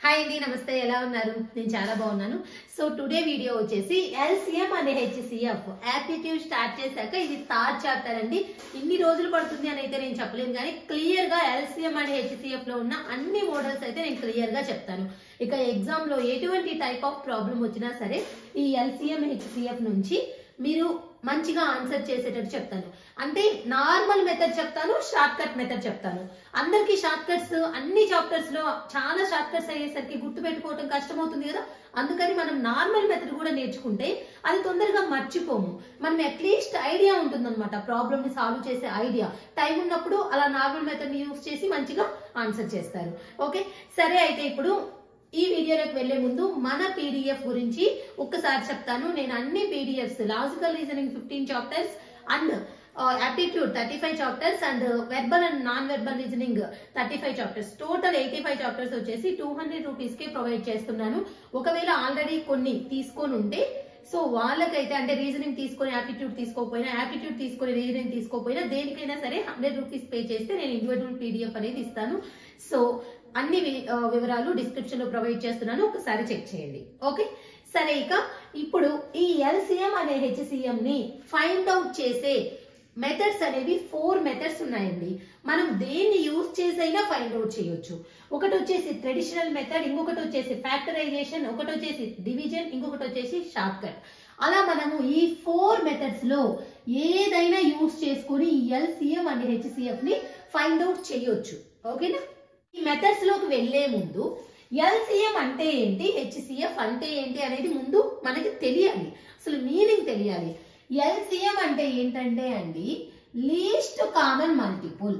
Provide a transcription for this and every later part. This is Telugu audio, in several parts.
హాయ్ అండి నమస్తే ఎలా ఉన్నారు నేను చాలా బాగున్నాను సో టుడే వీడియో వచ్చేసి LCM and HCF aptitude start చేశాక ఇది థర్డ్ చాప్టర్ అండి ఇన్ని రోజులు పడుతుంది అని అయితే నేను చెప్పలేను కానీ క్లియర్ గా ఎల్సిఎం అండ్ హెచ్సిఎఫ్ లో ఉన్న అన్ని మోడల్స్ అయితే నేను క్లియర్ గా చెప్తాను ఇక ఎగ్జామ్ లో ఎటువంటి టైప్ ఆఫ్ ప్రాబ్లం వచ్చినా సరే ఈ ఎల్సిఎం హెచ్సిఎఫ్ నుంచి మీరు మంచిగా ఆన్సర్ చేసేటట్టు చెప్తాను అంటే నార్మల్ మెథడ్ చెప్తాను షార్ట్ కట్ మెథడ్ చెప్తాను అందరికి షార్ట్ కట్స్ అన్ని చాప్టర్స్ లో చాలా షార్ట్ కట్స్ అయ్యేసరికి గుర్తు పెట్టుకోవడం కష్టమవుతుంది కదా అందుకని మనం నార్మల్ మెథడ్ కూడా నేర్చుకుంటే అది తొందరగా మర్చిపోము మనం అట్లీస్ట్ ఐడియా ఉంటుందన్నమాట ప్రాబ్లమ్ ని సాల్వ్ చేసే ఐడియా టైం ఉన్నప్పుడు అలా నార్మల్ మెథడ్ ని యూస్ చేసి మంచిగా ఆన్సర్ చేస్తారు ఓకే సరే అయితే ఇప్పుడు ఈ వీడియోలోకి వెళ్లే ముందు మన పీడిఎఫ్ గురించి ఒక్కసారి చెప్తాను నేను అన్ని PDFs logical reasoning fifteen chapters and aptitude thirty five chapters and verbal and non verbal reasoning thirty five chapters total eighty five chapters వచ్చేసి టూ హండ్రెడ్ రూపీస్ కే ప్రొవైడ్ చేస్తున్నాను ఒకవేళ ఆల్రెడీ కొన్ని తీసుకొని ఉంటే సో వాళ్ళకైతే అంటే రీజనింగ్ తీసుకొని యాప్టిట్యూడ్ తీసుకోకపోయినా యాప్టిట్యూడ్ తీసుకొని రీజనింగ్ తీసుకోకపోయినా దేనికైనా సరే హండ్రెడ్ రూపీస్ పే చేస్తే నేను ఇండివిజువల్ పీడిఎఫ్ అనేది ఇస్తాను సో అన్ని వి- ఆ, వివరాలు డిస్క్రిప్షన్ లో ప్రొవైడ్ చేస్తున్నాను ఒకసారి చెక్ చేయండి ఓకే సరే ఇక ఇప్పుడు ఈ ఎల్సిఎం అనే హెచ్సిఎం ని ఫైండ్ అవుట్ చేసే మెథడ్స్ అనేవి ఫోర్ మెథడ్స్ ఉన్నాయండి మనం దేన్ని యూజ్ చేసైనా ఫైండ్ అవుట్ చేయొచ్చు ఒకటి వచ్చేసి ట్రెడిషనల్ మెథడ్ ఇంకొకటి వచ్చేసి ఫ్యాక్టరైజేషన్ ఒకటి వచ్చేసి డివిజన్ ఇంకొకటి వచ్చేసి షార్ట్ కట్ అలా మనము ఈ ఫోర్ మెథడ్స్ లో ఏదైనా యూజ్ చేసుకొని ఈ ఎల్సిఎం అండ్ హెచ్సిఎఫ్ ని ఫైండ్ అవుట్ చేయొచ్చు ఓకేనా ఈ మెథడ్స్ లోకి వెళ్లే ముందు ఎల్సిఎం అంటే ఏంటి హెచ్సిఎఫ్ అంటే ఏంటి అనేది ముందు మనకి తెలియాలి అసలు మీనింగ్ తెలియాలి ఎల్సిఎం అంటే ఏంటంటే అండి లీస్ట్ కామన్ మల్టిపుల్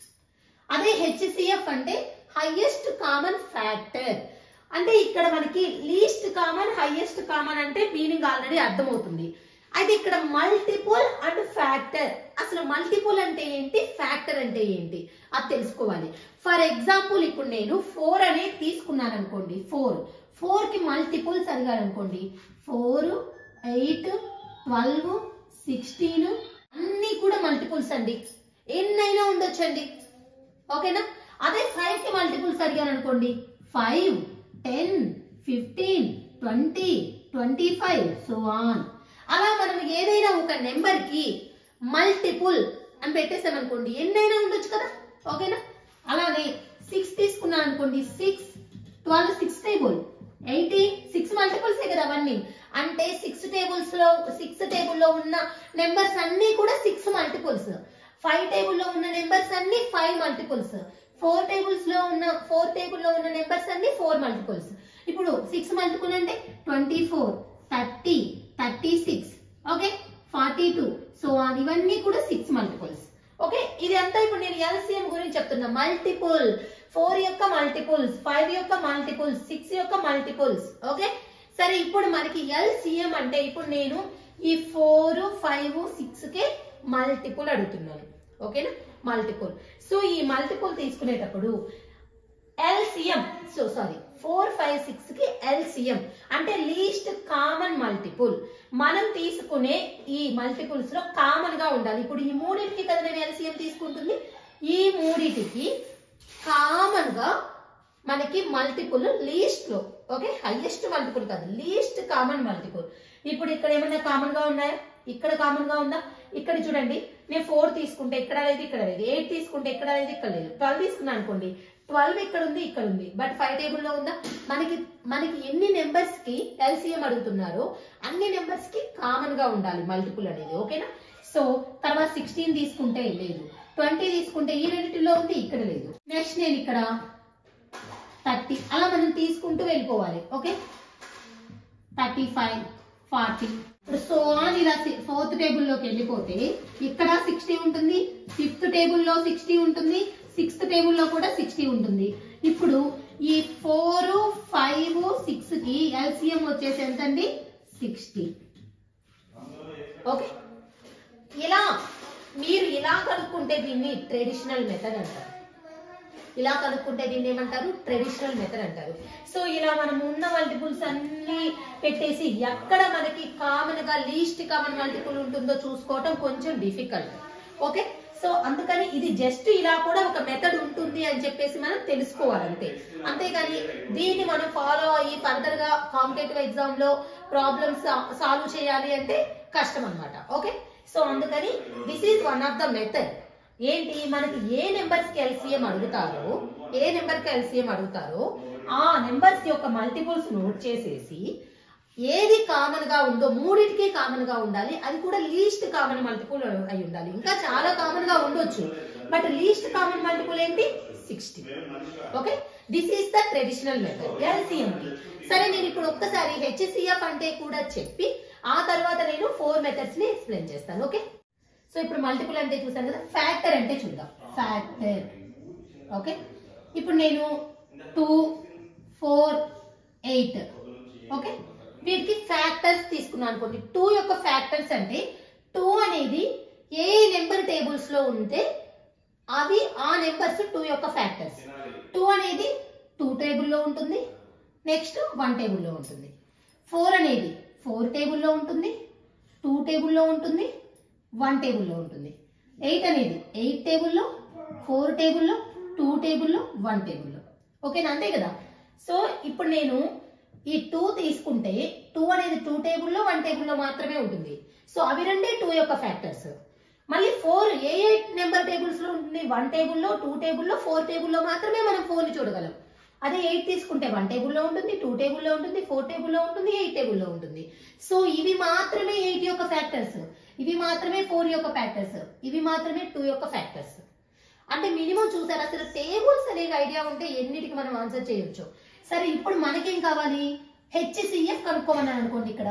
అదే హెచ్సిఎఫ్ అంటే హైయెస్ట్ కామన్ ఫ్యాక్టర్ అంటే ఇక్కడ మనకి లీస్ట్ కామన్ హైయెస్ట్ కామన్ అంటే మీనింగ్ ఆల్రెడీ అర్థమవుతుంది అయితే ఇక్కడ మల్టిపుల్ అండ్ ఫ్యాక్టర్ అసలు మల్టిపుల్ అంటే ఏంటి ఫ్యాక్టర్ అంటే ఏంటి అది తెలుసుకోవాలి ఫర్ ఎగ్జాంపుల్ ఇప్పుడు నేను ఫోర్ అనేది తీసుకున్నాను అనుకోండి ఫోర్ ఫోర్ కి మల్టిపుల్స్ అడిగాను అనుకోండి ఫోర్ ఎయిట్ ట్వెల్వ్ సిక్స్టీన్ అన్ని కూడా మల్టిపుల్స్ అండి ఎన్నైనా ఉండొచ్చండి ఓకేనా అదే ఫైవ్ కి మల్టిపుల్స్ అడిగాను అనుకోండి five ten fifteen twenty twenty five so on అలా మనం ఏదైనా ఒక నెంబర్ కి మల్టిపుల్ అని పెట్టేసాం అనుకోండి ఎన్నైనా ఉండొచ్చు కదా ఓకేనా అలానే సిక్స్ తీసుకున్నాను అనుకోండి six twelve six table eighty six multiples కదా అవన్నీ అంటే సిక్స్ టేబుల్స్ లో సిక్స్ టేబుల్లో ఉన్న నెంబర్స్ అన్ని కూడా సిక్స్ మల్టిపుల్స్ ఫైవ్ టేబుల్లో ఉన్న నెంబర్స్ అన్ని ఫైవ్ మల్టిపుల్స్ ఫోర్ టేబుల్స్ లో ఉన్న ఫోర్ టేబుల్ లో ఉన్న నెంబర్స్ అన్ని ఫోర్ మల్టిపుల్స్ ఇప్పుడు సిక్స్ మల్టిపుల్ అంటే twenty four thirty thirty six okay forty two so ఇవన్నీ కూడా సిక్స్ మల్టిపుల్స్ ఓకే ఇది అంతా ఇప్పుడు నేను ఎల్సిఎం గురించి చెప్తున్నా మల్టిపుల్ ఫోర్ యొక్క మల్టిపుల్స్ ఫైవ్ యొక్క మల్టిపుల్స్ సిక్స్ యొక్క మల్టిపుల్స్ ఓకే సరే ఇప్పుడు మనకి ఎల్సిఎం అంటే ఇప్పుడు నేను ఈ ఫోర్ ఫైవ్ సిక్స్ కే మల్టిపుల్ అడుగుతున్నాను ఓకేనా మల్టిపుల్ సో ఈ మల్టిపుల్ తీసుకునేటప్పుడు LCM so sorry four five six కి ఎల్సిఎం అంటే లీస్ట్ కామన్ మల్టిపుల్ మనం తీసుకునే ఈ మల్టిపుల్స్ లో కామన్ గా ఉండాలి ఇప్పుడు ఈ మూడింటికి కదా నేను ఎల్సిఎం తీసుకుంటుంది ఈ మూడింటికి కామన్ గా మనకి మల్టిపుల్ లీస్ట్ లో ఓకే హైయెస్ట్ మల్టిపుల్ కాదు లీస్ట్ కామన్ మల్టిపుల్ ఇప్పుడు ఇక్కడ ఏమన్నా కామన్ గా ఉన్నాయా ఇక్కడ కామన్ గా ఉందా ఇక్కడ చూడండి నేను ఫోర్ తీసుకుంటే ఇక్కడ లేదు ఇక్కడ లేదు ఎయిట్ తీసుకుంటే ఇక్కడ లేదు ఇక్కడ లేదు ట్వెల్వ్ తీసుకున్నాను అనుకోండి ట్వెల్వ్ ఇక్కడ ఉంది ఇక్కడ ఉంది బట్ ఫైవ్ టేబుల్ లో ఉందా మనకి మనకి ఎన్ని నెంబర్స్ కి ఎల్సిఎం అడుగుతున్నారో అన్ని నెంబర్స్ కి కామన్ గా ఉండాలి మల్టిపుల్ అనేది ఓకేనా సో తర్వాత సిక్స్టీన్ తీసుకుంటే లేదు ట్వంటీ తీసుకుంటే ఈ రెండింటిలో ఉంది ఇక్కడ లేదు నెక్స్ట్ నేను ఇక్కడ థర్టీ అలా మనం తీసుకుంటూ వెళ్ళిపోవాలి ఓకే థర్టీ ఫైవ్ ఫార్టీ ఇప్పుడు సో ఆన్ ఇలా ఫోర్త్ టేబుల్లోకి వెళ్ళిపోతే ఇక్కడ సిక్స్టీ ఉంటుంది ఫిఫ్త్ టేబుల్లో సిక్స్టీ ఉంటుంది సిక్స్త్ టేబుల్లో కూడా సిక్స్టీ ఉంటుంది ఇప్పుడు ఈ ఫోర్ ఫైవ్ సిక్స్ కి ఎల్సిఎం వచ్చేసి ఎంతండి సిక్స్టీ ఓకే ఇలా మీరు ఇలా కనుక్కుంటే దీన్ని ట్రెడిషనల్ మెథడ్ అంటారు ఇలా కనుక్కుంటే దీన్ని ఏమంటారు ట్రెడిషనల్ మెథడ్ అంటారు సో ఇలా మనం ఉన్న మల్టిపుల్స్ అన్ని పెట్టేసి ఎక్కడ మనకి కామన్ గా లీస్ట్ కామన్ మల్టిపుల్ ఉంటుందో చూసుకోవటం కొంచెం డిఫికల్ట్ ఓకే సో అందుకని ఇది జస్ట్ ఇలా కూడా ఒక మెథడ్ ఉంటుంది అని చెప్పేసి మనం తెలుసుకోవాలి అంతే అంతేగాని దీన్ని మనం ఫాలో అయ్యి ఫర్దర్ గా కాంపిటేటివ్ ఎగ్జామ్ లో ప్రాబ్లమ్స్ సాల్వ్ చేయాలి అంటే కష్టం అన్నమాట ఓకే సో అందుకని this is one of the method ఏంటి మనకి ఏ నెంబర్స్ కి ఎల్సిఎం అడుగుతారో ఏ నెంబర్ కి ఎల్సిఎం అడుగుతారో ఆ నెంబర్స్ యొక్క మల్టిపుల్స్ నోట్ చేసేసి ఏది కామన్ గా ఉందో మూడింటికి కామన్ గా ఉండాలి అది కూడా లీస్ట్ కామన్ మల్టిపుల్ అయి ఉండాలి ఇంకా చాలా కామన్ గా ఉండొచ్చు బట్ లీస్ట్ కామన్ మల్టిపుల్ ఏంటి sixty okay this is the traditional method LCM కి సరే నేను ఇప్పుడు ఒక్కసారి హెచ్సిఎఫ్ అంటే కూడా చెప్పి ఆ తర్వాత నేను ఫోర్ మెథడ్స్ ని ఎక్స్ప్లెయిన్ చేస్తాను ఓకే సో ఇప్పుడు మల్టిపుల్ అంటే చూసాను కదా ఫ్యాక్టర్ అంటే చూద్దాం ఫ్యాక్టర్ ఓకే ఇప్పుడు నేను టూ ఫోర్ ఎయిట్ ఓకే వీటికి ఫ్యాక్టర్స్ తీసుకున్నాను అనుకోండి టూ యొక్క ఫ్యాక్టర్స్ అంటే టూ అనేది ఏ నెంబర్ టేబుల్స్ లో ఉంటే అవి ఆ నెంబర్స్ టూ యొక్క ఫ్యాక్టర్స్ టూ అనేది టూ టేబుల్లో ఉంటుంది నెక్స్ట్ వన్ టేబుల్లో ఉంటుంది ఫోర్ అనేది ఫోర్ టేబుల్లో ఉంటుంది టూ టేబుల్లో ఉంటుంది వన్ టేబుల్లో ఉంటుంది ఎయిట్ అనేది ఎయిట్ టేబుల్లో ఫోర్ టేబుల్లో టూ టేబుల్లో వన్ టేబుల్లో ఓకేనా అంతే కదా సో ఇప్పుడు నేను ఈ టూ తీసుకుంటే టూ అనేది టూ టేబుల్లో వన్ టేబుల్లో మాత్రమే ఉంటుంది సో అవి రెండే టూ యొక్క ఫ్యాక్టర్స్ మళ్ళీ ఫోర్ ఏ ఏ నెంబర్ టేబుల్స్ లో ఉంటుంది వన్ టేబుల్లో టూ టేబుల్లో ఫోర్ టేబుల్లో మాత్రమే మనం ఫోర్ ని చూడగలం అదే ఎయిట్ తీసుకుంటే వన్ టేబుల్లో ఉంటుంది టూ టేబుల్లో ఉంటుంది ఫోర్ టేబుల్లో ఉంటుంది ఎయిట్ టేబుల్లో ఉంటుంది సో ఇవి మాత్రమే ఎయిట్ యొక్క ఫ్యాక్టర్స్ ఇవి మాత్రమే ఫోర్ యొక్క ఫ్యాక్టర్స్ ఇవి మాత్రమే టూ యొక్క ఫ్యాక్టర్స్ అంటే మినిమం చూసారు అసలు టేబుల్స్ అనేవి ఐడియా ఉంటే ఎన్నిటికి మనం ఆన్సర్ చేయొచ్చు సరే ఇప్పుడు మనకేం కావాలి హెచ్సిఎఫ్ కనుక్కోమన్నాను అనుకోండి ఇక్కడ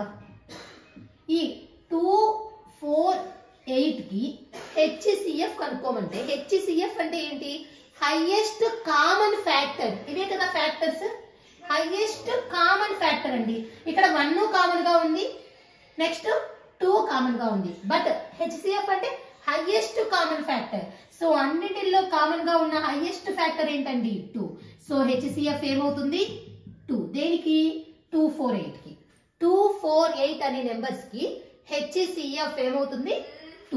ఈ టూ ఫోర్ ఎయిట్ కి హెచ్సిఎఫ్ కనుక్కోమంటే హెచ్సిఎఫ్ అంటే ఏంటి హైయెస్ట్ కామన్ ఫ్యాక్టర్ ఇవే కదా ఫ్యాక్టర్స్ హైయెస్ట్ కామన్ ఫ్యాక్టర్ అండి ఇక్కడ వన్ కామన్ గా ఉంది నెక్స్ట్ టూ కామన్ గా ఉంది బట్ హెచ్సిఎఫ్ అంటే హైయెస్ట్ కామన్ ఫ్యాక్టర్ సో అన్నిటిల్లో కామన్ గా ఉన్న హైయెస్ట్ ఫ్యాక్టర్ ఏంటండి టూ సో హెచ్సిఎఫ్ ఏమవుతుంది టూ దేనికి టూ ఫోర్ ఎయిట్ కి టూ ఫోర్ ఎయిట్ అనే నెంబర్స్ కి హెచ్సిఎఫ్ ఏమవుతుంది two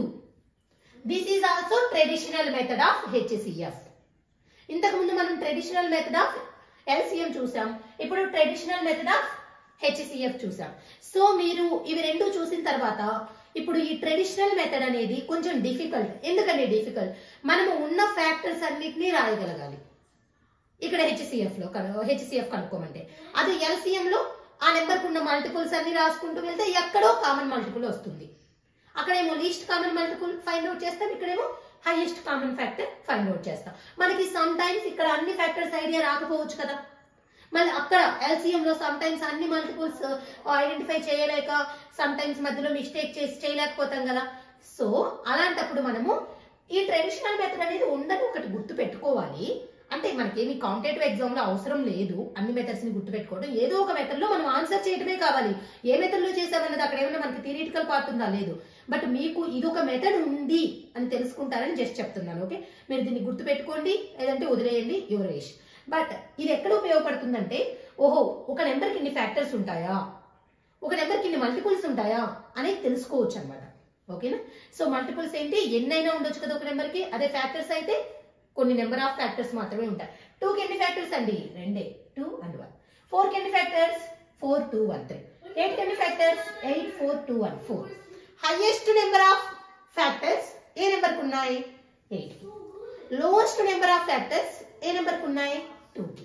this is also traditional method of HCF ఇంతకు ముందు మనం ట్రెడిషనల్ మెథడ్ ఆఫ్ ఎల్సిఎం చూసాం ఇప్పుడు ట్రెడిషనల్ మెథడ్ ఆఫ్ హెచ్సిఎఫ్ చూసాం సో మీరు ఇవి రెండు చూసిన తర్వాత ఇప్పుడు ఈ ట్రెడిషనల్ మెథడ్ అనేది కొంచెం డిఫికల్ట్ ఎందుకంటే డిఫికల్ట్ మనము ఉన్న ఫ్యాక్టర్స్ అన్నిటినీ రాయగలగాలి ఇక్కడ హెచ్సిఎఫ్ లో హెచ్సిఎఫ్ కనుక్కోమంటే అది ఎల్సిఎం లో ఆ నెంబర్ ఉన్న మల్టిపుల్స్ అన్ని రాసుకుంటూ వెళ్తే ఎక్కడో కామన్ మల్టిపుల్ వస్తుంది అక్కడేమో least common multiple find out చేస్తాం ఇక్కడేమో highest common factor find out చేస్తాం మనకి సమ్ టైమ్స్ ఇక్కడ అన్ని ఫ్యాక్టర్స్ ఐడియా రాకపోవచ్చు కదా మళ్ళీ అక్కడ ఎల్సిఎం లో సమ్ టైమ్స్ అన్ని మల్టిపుల్స్ ఐడెంటిఫై చేయలేక సమ్ టైమ్స్ మధ్యలో మిస్టేక్ చేసి చేయలేకపోతాం కదా సో అలాంటప్పుడు మనము ఈ ట్రెడిషనల్ మెథడ్ అనేది ఉందని ఒకటి గుర్తు పెట్టుకోవాలి అంటే మనకేమి కాంపిటేటివ్ ఎగ్జామ్ లో అవసరం లేదు అన్ని మెథడ్స్ ని గుర్తుపెట్టుకోవడం ఏదో ఒక మెథడ్ లో మనం ఆన్సర్ చేయడమే కావాలి ఏ మెథడ్ లో చేసామన్నది అక్కడ ఏమైనా మనకి థియరిటికల్ పార్ట్ ఉందా లేదు బట్ మీకు ఇది ఒక మెథడ్ ఉంది అని తెలుసుకుంటారని జస్ట్ చెప్తున్నాను ఓకే మీరు దీన్ని గుర్తుపెట్టుకోండి లేదంటే వదిలేయండి యువర్ విష్ బట్ ఇది ఎక్కడ ఉపయోగపడుతుందంటే ఓహో ఒక నెంబర్కి ఇన్ని ఫ్యాక్టర్స్ ఉంటాయా ఒక నెంబర్కి ఇన్ని మల్టిపుల్స్ ఉంటాయా అనేది తెలుసుకోవచ్చు అనమాట ఓకేనా సో మల్టిపుల్స్ ఏంటి ఎన్నైనా ఉండొచ్చు కదా ఒక నెంబర్కి అదే ఫ్యాక్టర్స్ అయితే కొన్ని నెంబర్ ఆఫ్ ఫ్యాక్టర్స్ మాత్రమే ఉంటాయి టూకి ఎన్ని ఫ్యాక్టర్స్ అండి రెండే టూ అండ్ వన్ ఫోర్కి ఎన్ని factors four two one three ఎయిట్కి ఎన్ని factors eight four two one four highest number of factors ఏ నెంబర్కి ఉన్నాయి ఎయిట్కి లోయెస్ట్ నెంబర్ ఆఫ్ ఫ్యాక్టర్స్ ఏ నెంబర్కి ఉన్నాయి టూకి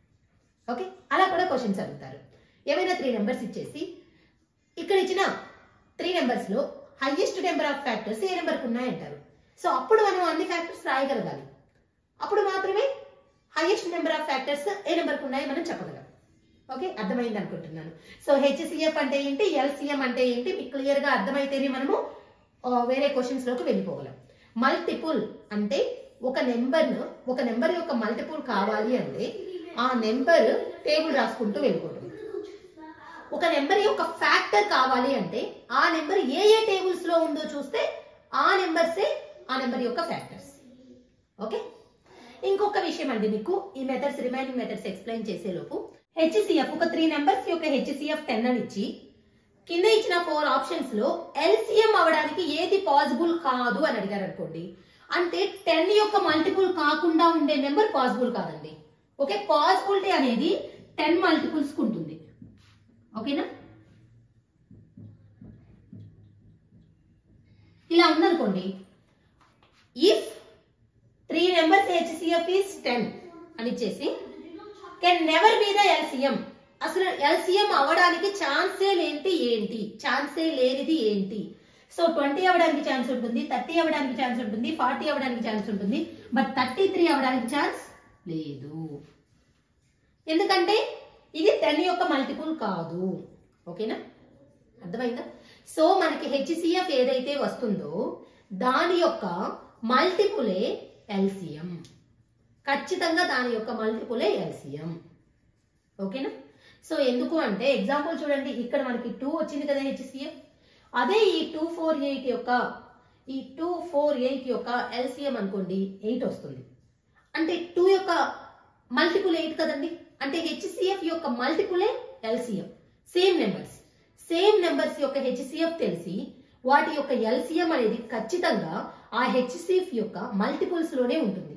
ఓకే అలా కూడా క్వశ్చన్స్ అడుగుతారు ఏమైనా త్రీ నెంబర్స్ ఇచ్చేసి ఇక్కడ ఇచ్చిన త్రీ నెంబర్స్ లో హైయెస్ట్ నెంబర్ ఆఫ్ ఫ్యాక్టర్స్ ఏ నెంబర్కి ఉన్నాయంటారు సో అప్పుడు మనం అన్ని ఫ్యాక్టర్స్ రాయగలగాలి అప్పుడు మాత్రమే హైయెస్ట్ నెంబర్ ఆఫ్ ఫ్యాక్టర్స్ ఏ నెంబర్కి ఉన్నాయో మనం చెప్పగలం ఓకే అర్థమైంది అనుకుంటున్నాను సో హెచ్సిఎఫ్ అంటే ఏంటి ఎల్సిఎం అంటే ఏంటి మీకు క్లియర్ గా అర్థమైతేనే మనము ఆ, వేరే క్వశ్చన్స్ లోకి వెళ్ళిపోగలం మల్టిపుల్ అంటే ఒక నెంబర్ ఒక నెంబర్ యొక్క మల్టిపుల్ కావాలి అంటే ఆ నెంబర్ టేబుల్ రాసుకుంటూ వెళ్ళిపోవడం ఒక నెంబర్ యొక్క ఫ్యాక్టర్ కావాలి అంటే ఆ నెంబర్ ఏ ఏ టేబుల్స్ లో ఉందో చూస్తే ఆ నెంబర్సే ఆ నెంబర్ యొక్క ఫ్యాక్టర్స్ ఓకే ఇంకొక విషయం అండి మీకు ఈ మెథడ్స్ రిమైనింగ్ మెథడ్స్ ఎక్స్ప్లెయిన్ చేసేలోపు హెచ్సిఎఫ్ ఒక త్రీ నెంబర్స్ యొక్క హెచ్సిఎఫ్ టెన్ అని ఇచ్చి కింద ఇచ్చిన ఫోర్ ఆప్షన్స్ లో ఎల్సిఎం అవడానికి ఏది పాసిబుల్ కాదు అని అడిగారు అనుకోండి అంటే టెన్ యొక్క మల్టిపుల్ కాకుండా ఉండే నెంబర్ పాసిబుల్ కాదండి ఓకే పాసిబిలిటీ అనేది టెన్ మల్టిపుల్స్ ఉంటుంది ఓకేనా ఇలా ఉందనుకోండి if three numbers HCF is ten అని ఇచ్చేసి can never be the LCM అసలు ఎల్సిఎం అవ్వడానికి ఛాన్సే లేనిది ఏంటి ఛాన్సే లేనిది ఏంటి సో ట్వంటీ అవ్వడానికి ఛాన్స్ ఉంటుంది థర్టీ అవ్వడానికి ఛాన్స్ ఉంటుంది ఫార్టీ అవ్వడానికి ఛాన్స్ ఉంటుంది బట్ థర్టీ త్రీ అవ్వడానికి ఛాన్స్ లేదు ఎందుకంటే ఇది టెన్ యొక్క మల్టిపుల్ కాదు ఓకేనా అర్థమైందా సో మనకి హెచ్సిఎఫ్ ఏదైతే వస్తుందో దాని యొక్క మల్టిపులే ఎల్సిఎం ఖచ్చితంగా దాని యొక్క మల్టిపులే ఎల్సిఎం ఓకేనా సో ఎందుకు అంటే ఎగ్జాంపుల్ చూడండి ఇక్కడ మనకి టూ వచ్చింది కదా హెచ్సిఎఫ్ అదే ఈ టూ ఫోర్ ఎయిట్ యొక్క ఈ టూ ఫోర్ ఎయిట్ యొక్క ఎల్సిఎం అనుకోండి ఎయిట్ వస్తుంది అంటే టూ యొక్క మల్టిపుల్ ఎయిట్ కదండి అంటే హెచ్సిఎఫ్ యొక్క మల్టిపులే LCM same numbers same numbers యొక్క హెచ్సిఎఫ్ తెలిసి వాటి యొక్క ఎల్సిఎం అనేది ఖచ్చితంగా ఆ హెచ్సిఎఫ్ యొక్క మల్టిపుల్స్ లోనే ఉంటుంది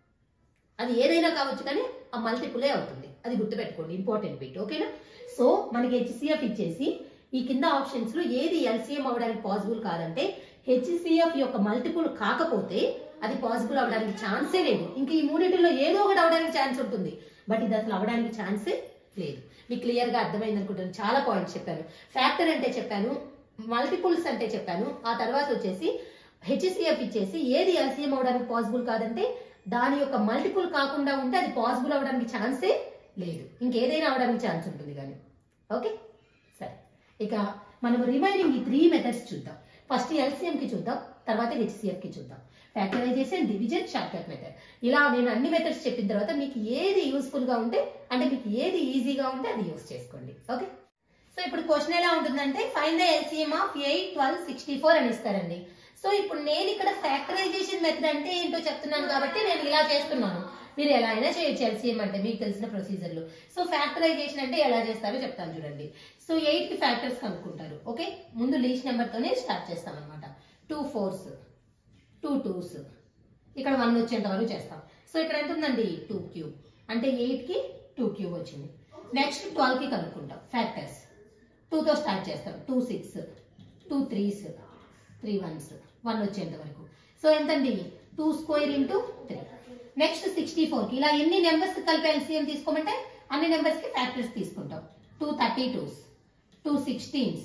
అది ఏదైనా కావచ్చు కానీ ఆ మల్టిపులే అవుతుంది అది గుర్తుపెట్టుకోండి ఇంపార్టెంట్ బిట్ ఓకేనా సో మనకి హెచ్సిఎఫ్ ఇచ్చేసి ఈ కింద ఆప్షన్స్ లో ఏది ఎల్సిఎం అవడానికి పాసిబుల్ కాదంటే హెచ్సిఎఫ్ యొక్క మల్టిపుల్ కాకపోతే అది పాసిబుల్ అవడానికి ఛాన్సే లేదు ఇంకా ఈ మూడింటిలో ఏదో ఒకటి అవడానికి ఛాన్స్ ఉంటుంది బట్ ఇది అసలు అవడానికి ఛాన్సే లేదు మీకు క్లియర్ గా అర్థమైంది అనుకుంటాను చాలా పాయింట్స్ చెప్పాను ఫ్యాక్టర్ అంటే చెప్పాను మల్టిపుల్స్ అంటే చెప్పాను ఆ తర్వాత వచ్చేసి హెచ్సిఎఫ్ ఇచ్చేసి ఏది ఎల్సిఎం అవడానికి పాసిబుల్ కాదంటే దాని యొక్క మల్టిపుల్ కాకుండా ఉంటే అది పాసిబుల్ అవడానికి ఛాన్సే లేదు ఇంకేదైనా అవడానికి ఛాన్స్ ఉంటుంది కానీ ఓకే సరే ఇక మనం రిమైనింగ్ ఈ త్రీ మెథడ్స్ చూద్దాం ఫస్ట్ ఎల్సిఎం కి చూద్దాం తర్వాత హెచ్సిఎఫ్ కి చూద్దాం factorization division short cut method ఇలా నేను అన్ని మెథడ్స్ చెప్పిన తర్వాత మీకు ఏది యూస్ఫుల్ గా ఉంటే అంటే మీకు ఏది ఈజీగా ఉంటే అది యూస్ చేసుకోండి ఓకే సో ఇప్పుడు క్వశ్చన్ ఎలా ఉంటుందంటే find the LCM of eight twelve sixty four అని ఇస్తారండి సో ఇప్పుడు నేను ఇక్కడ ఫ్యాక్టరైజేషన్ మెథడ్ అంటే ఏంటో చెప్తున్నాను కాబట్టి నేను ఇలా చేస్తున్నాను మీరు ఎలా అయినా చేయొచ్చు ఎల్సిఎం అంటే మీకు తెలిసిన ప్రొసీజర్లు సో ఫ్యాక్టరైజేషన్ అంటే ఎలా చేస్తారో చెప్తాను చూడండి సో ఎయిట్ కి ఫ్యాక్టర్స్ కనుక్కుంటారు ఓకే ముందు లీస్ట్ నెంబర్ తోనే స్టార్ట్ చేస్తాం అనమాట టూ ఫోర్స్ టూ టూస్ ఇక్కడ వన్ వచ్చేంత వరకు చేస్తాం సో ఇక్కడ ఎంత ఉందండి టూ క్యూబ్ అంటే ఎయిట్ కి టూ క్యూబ్ వచ్చింది నెక్స్ట్ ట్వెల్వ్ కి కనుక్కుంటాం ఫ్యాక్టర్స్ టూతో స్టార్ట్ చేస్తాం two six two threes three ones one వచ్చేంత వరకు సో ఎంతండి two square into three next sixty ఫోర్కి ఇలా ఎన్ని నెంబర్స్ కలిపి ఎల్సిఎం తీసుకోమంటే అన్ని నెంబర్స్కి ఫ్యాక్టర్స్ తీసుకుంటాం two thirty twos two sixteens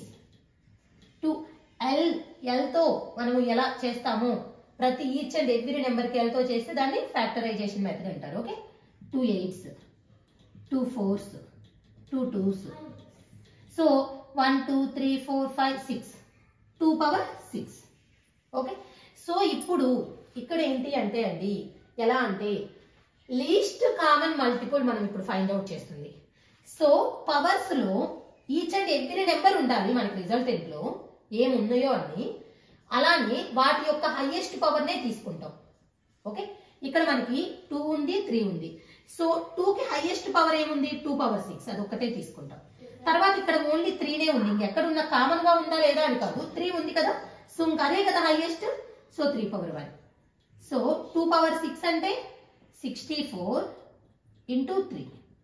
two L ఎల్తో మనం ఎలా చేస్తామో ప్రతి ఈచ్ అండ్ ఎవ్రీ నెంబర్కి ఎల్తో చేస్తే దాన్ని ఫ్యాక్టరైజేషన్ మెథడ్ అంటారు okay two eights two fours two twos so one two three four five six two power six okay so ఇప్పుడు ఇక్కడ ఏంటి అంటే అండి ఎలా అంటే లీస్ట్ కామన్ మల్టిపుల్ మనం ఇప్పుడు ఫైండ్ అవుట్ చేస్తుంది సో పవర్స్ లో ఈచ్ అండ్ ఎవ్రీ నెంబర్ ఉండాలి మనకి రిజల్టెంట్ లో ఏమున్నాయో అని అలానే వాటి యొక్క హైయెస్ట్ పవర్ నే తీసుకుంటాం ఓకే ఇక్కడ మనకి టూ ఉంది త్రీ ఉంది సో టూ కి హైయెస్ట్ పవర్ ఏముంది టూ పవర్ సిక్స్ అది ఒక్కటే తీసుకుంటాం తర్వాత ఇక్కడ ఓన్లీ త్రీనే ఉంది ఇంకెక్కడ ఉన్న కామన్ గా ఉందా లేదా అని కాదు త్రీ ఉంది కదా సో ఇంకా అదే కదా highest so three power one so two power six అంటే sixty four into three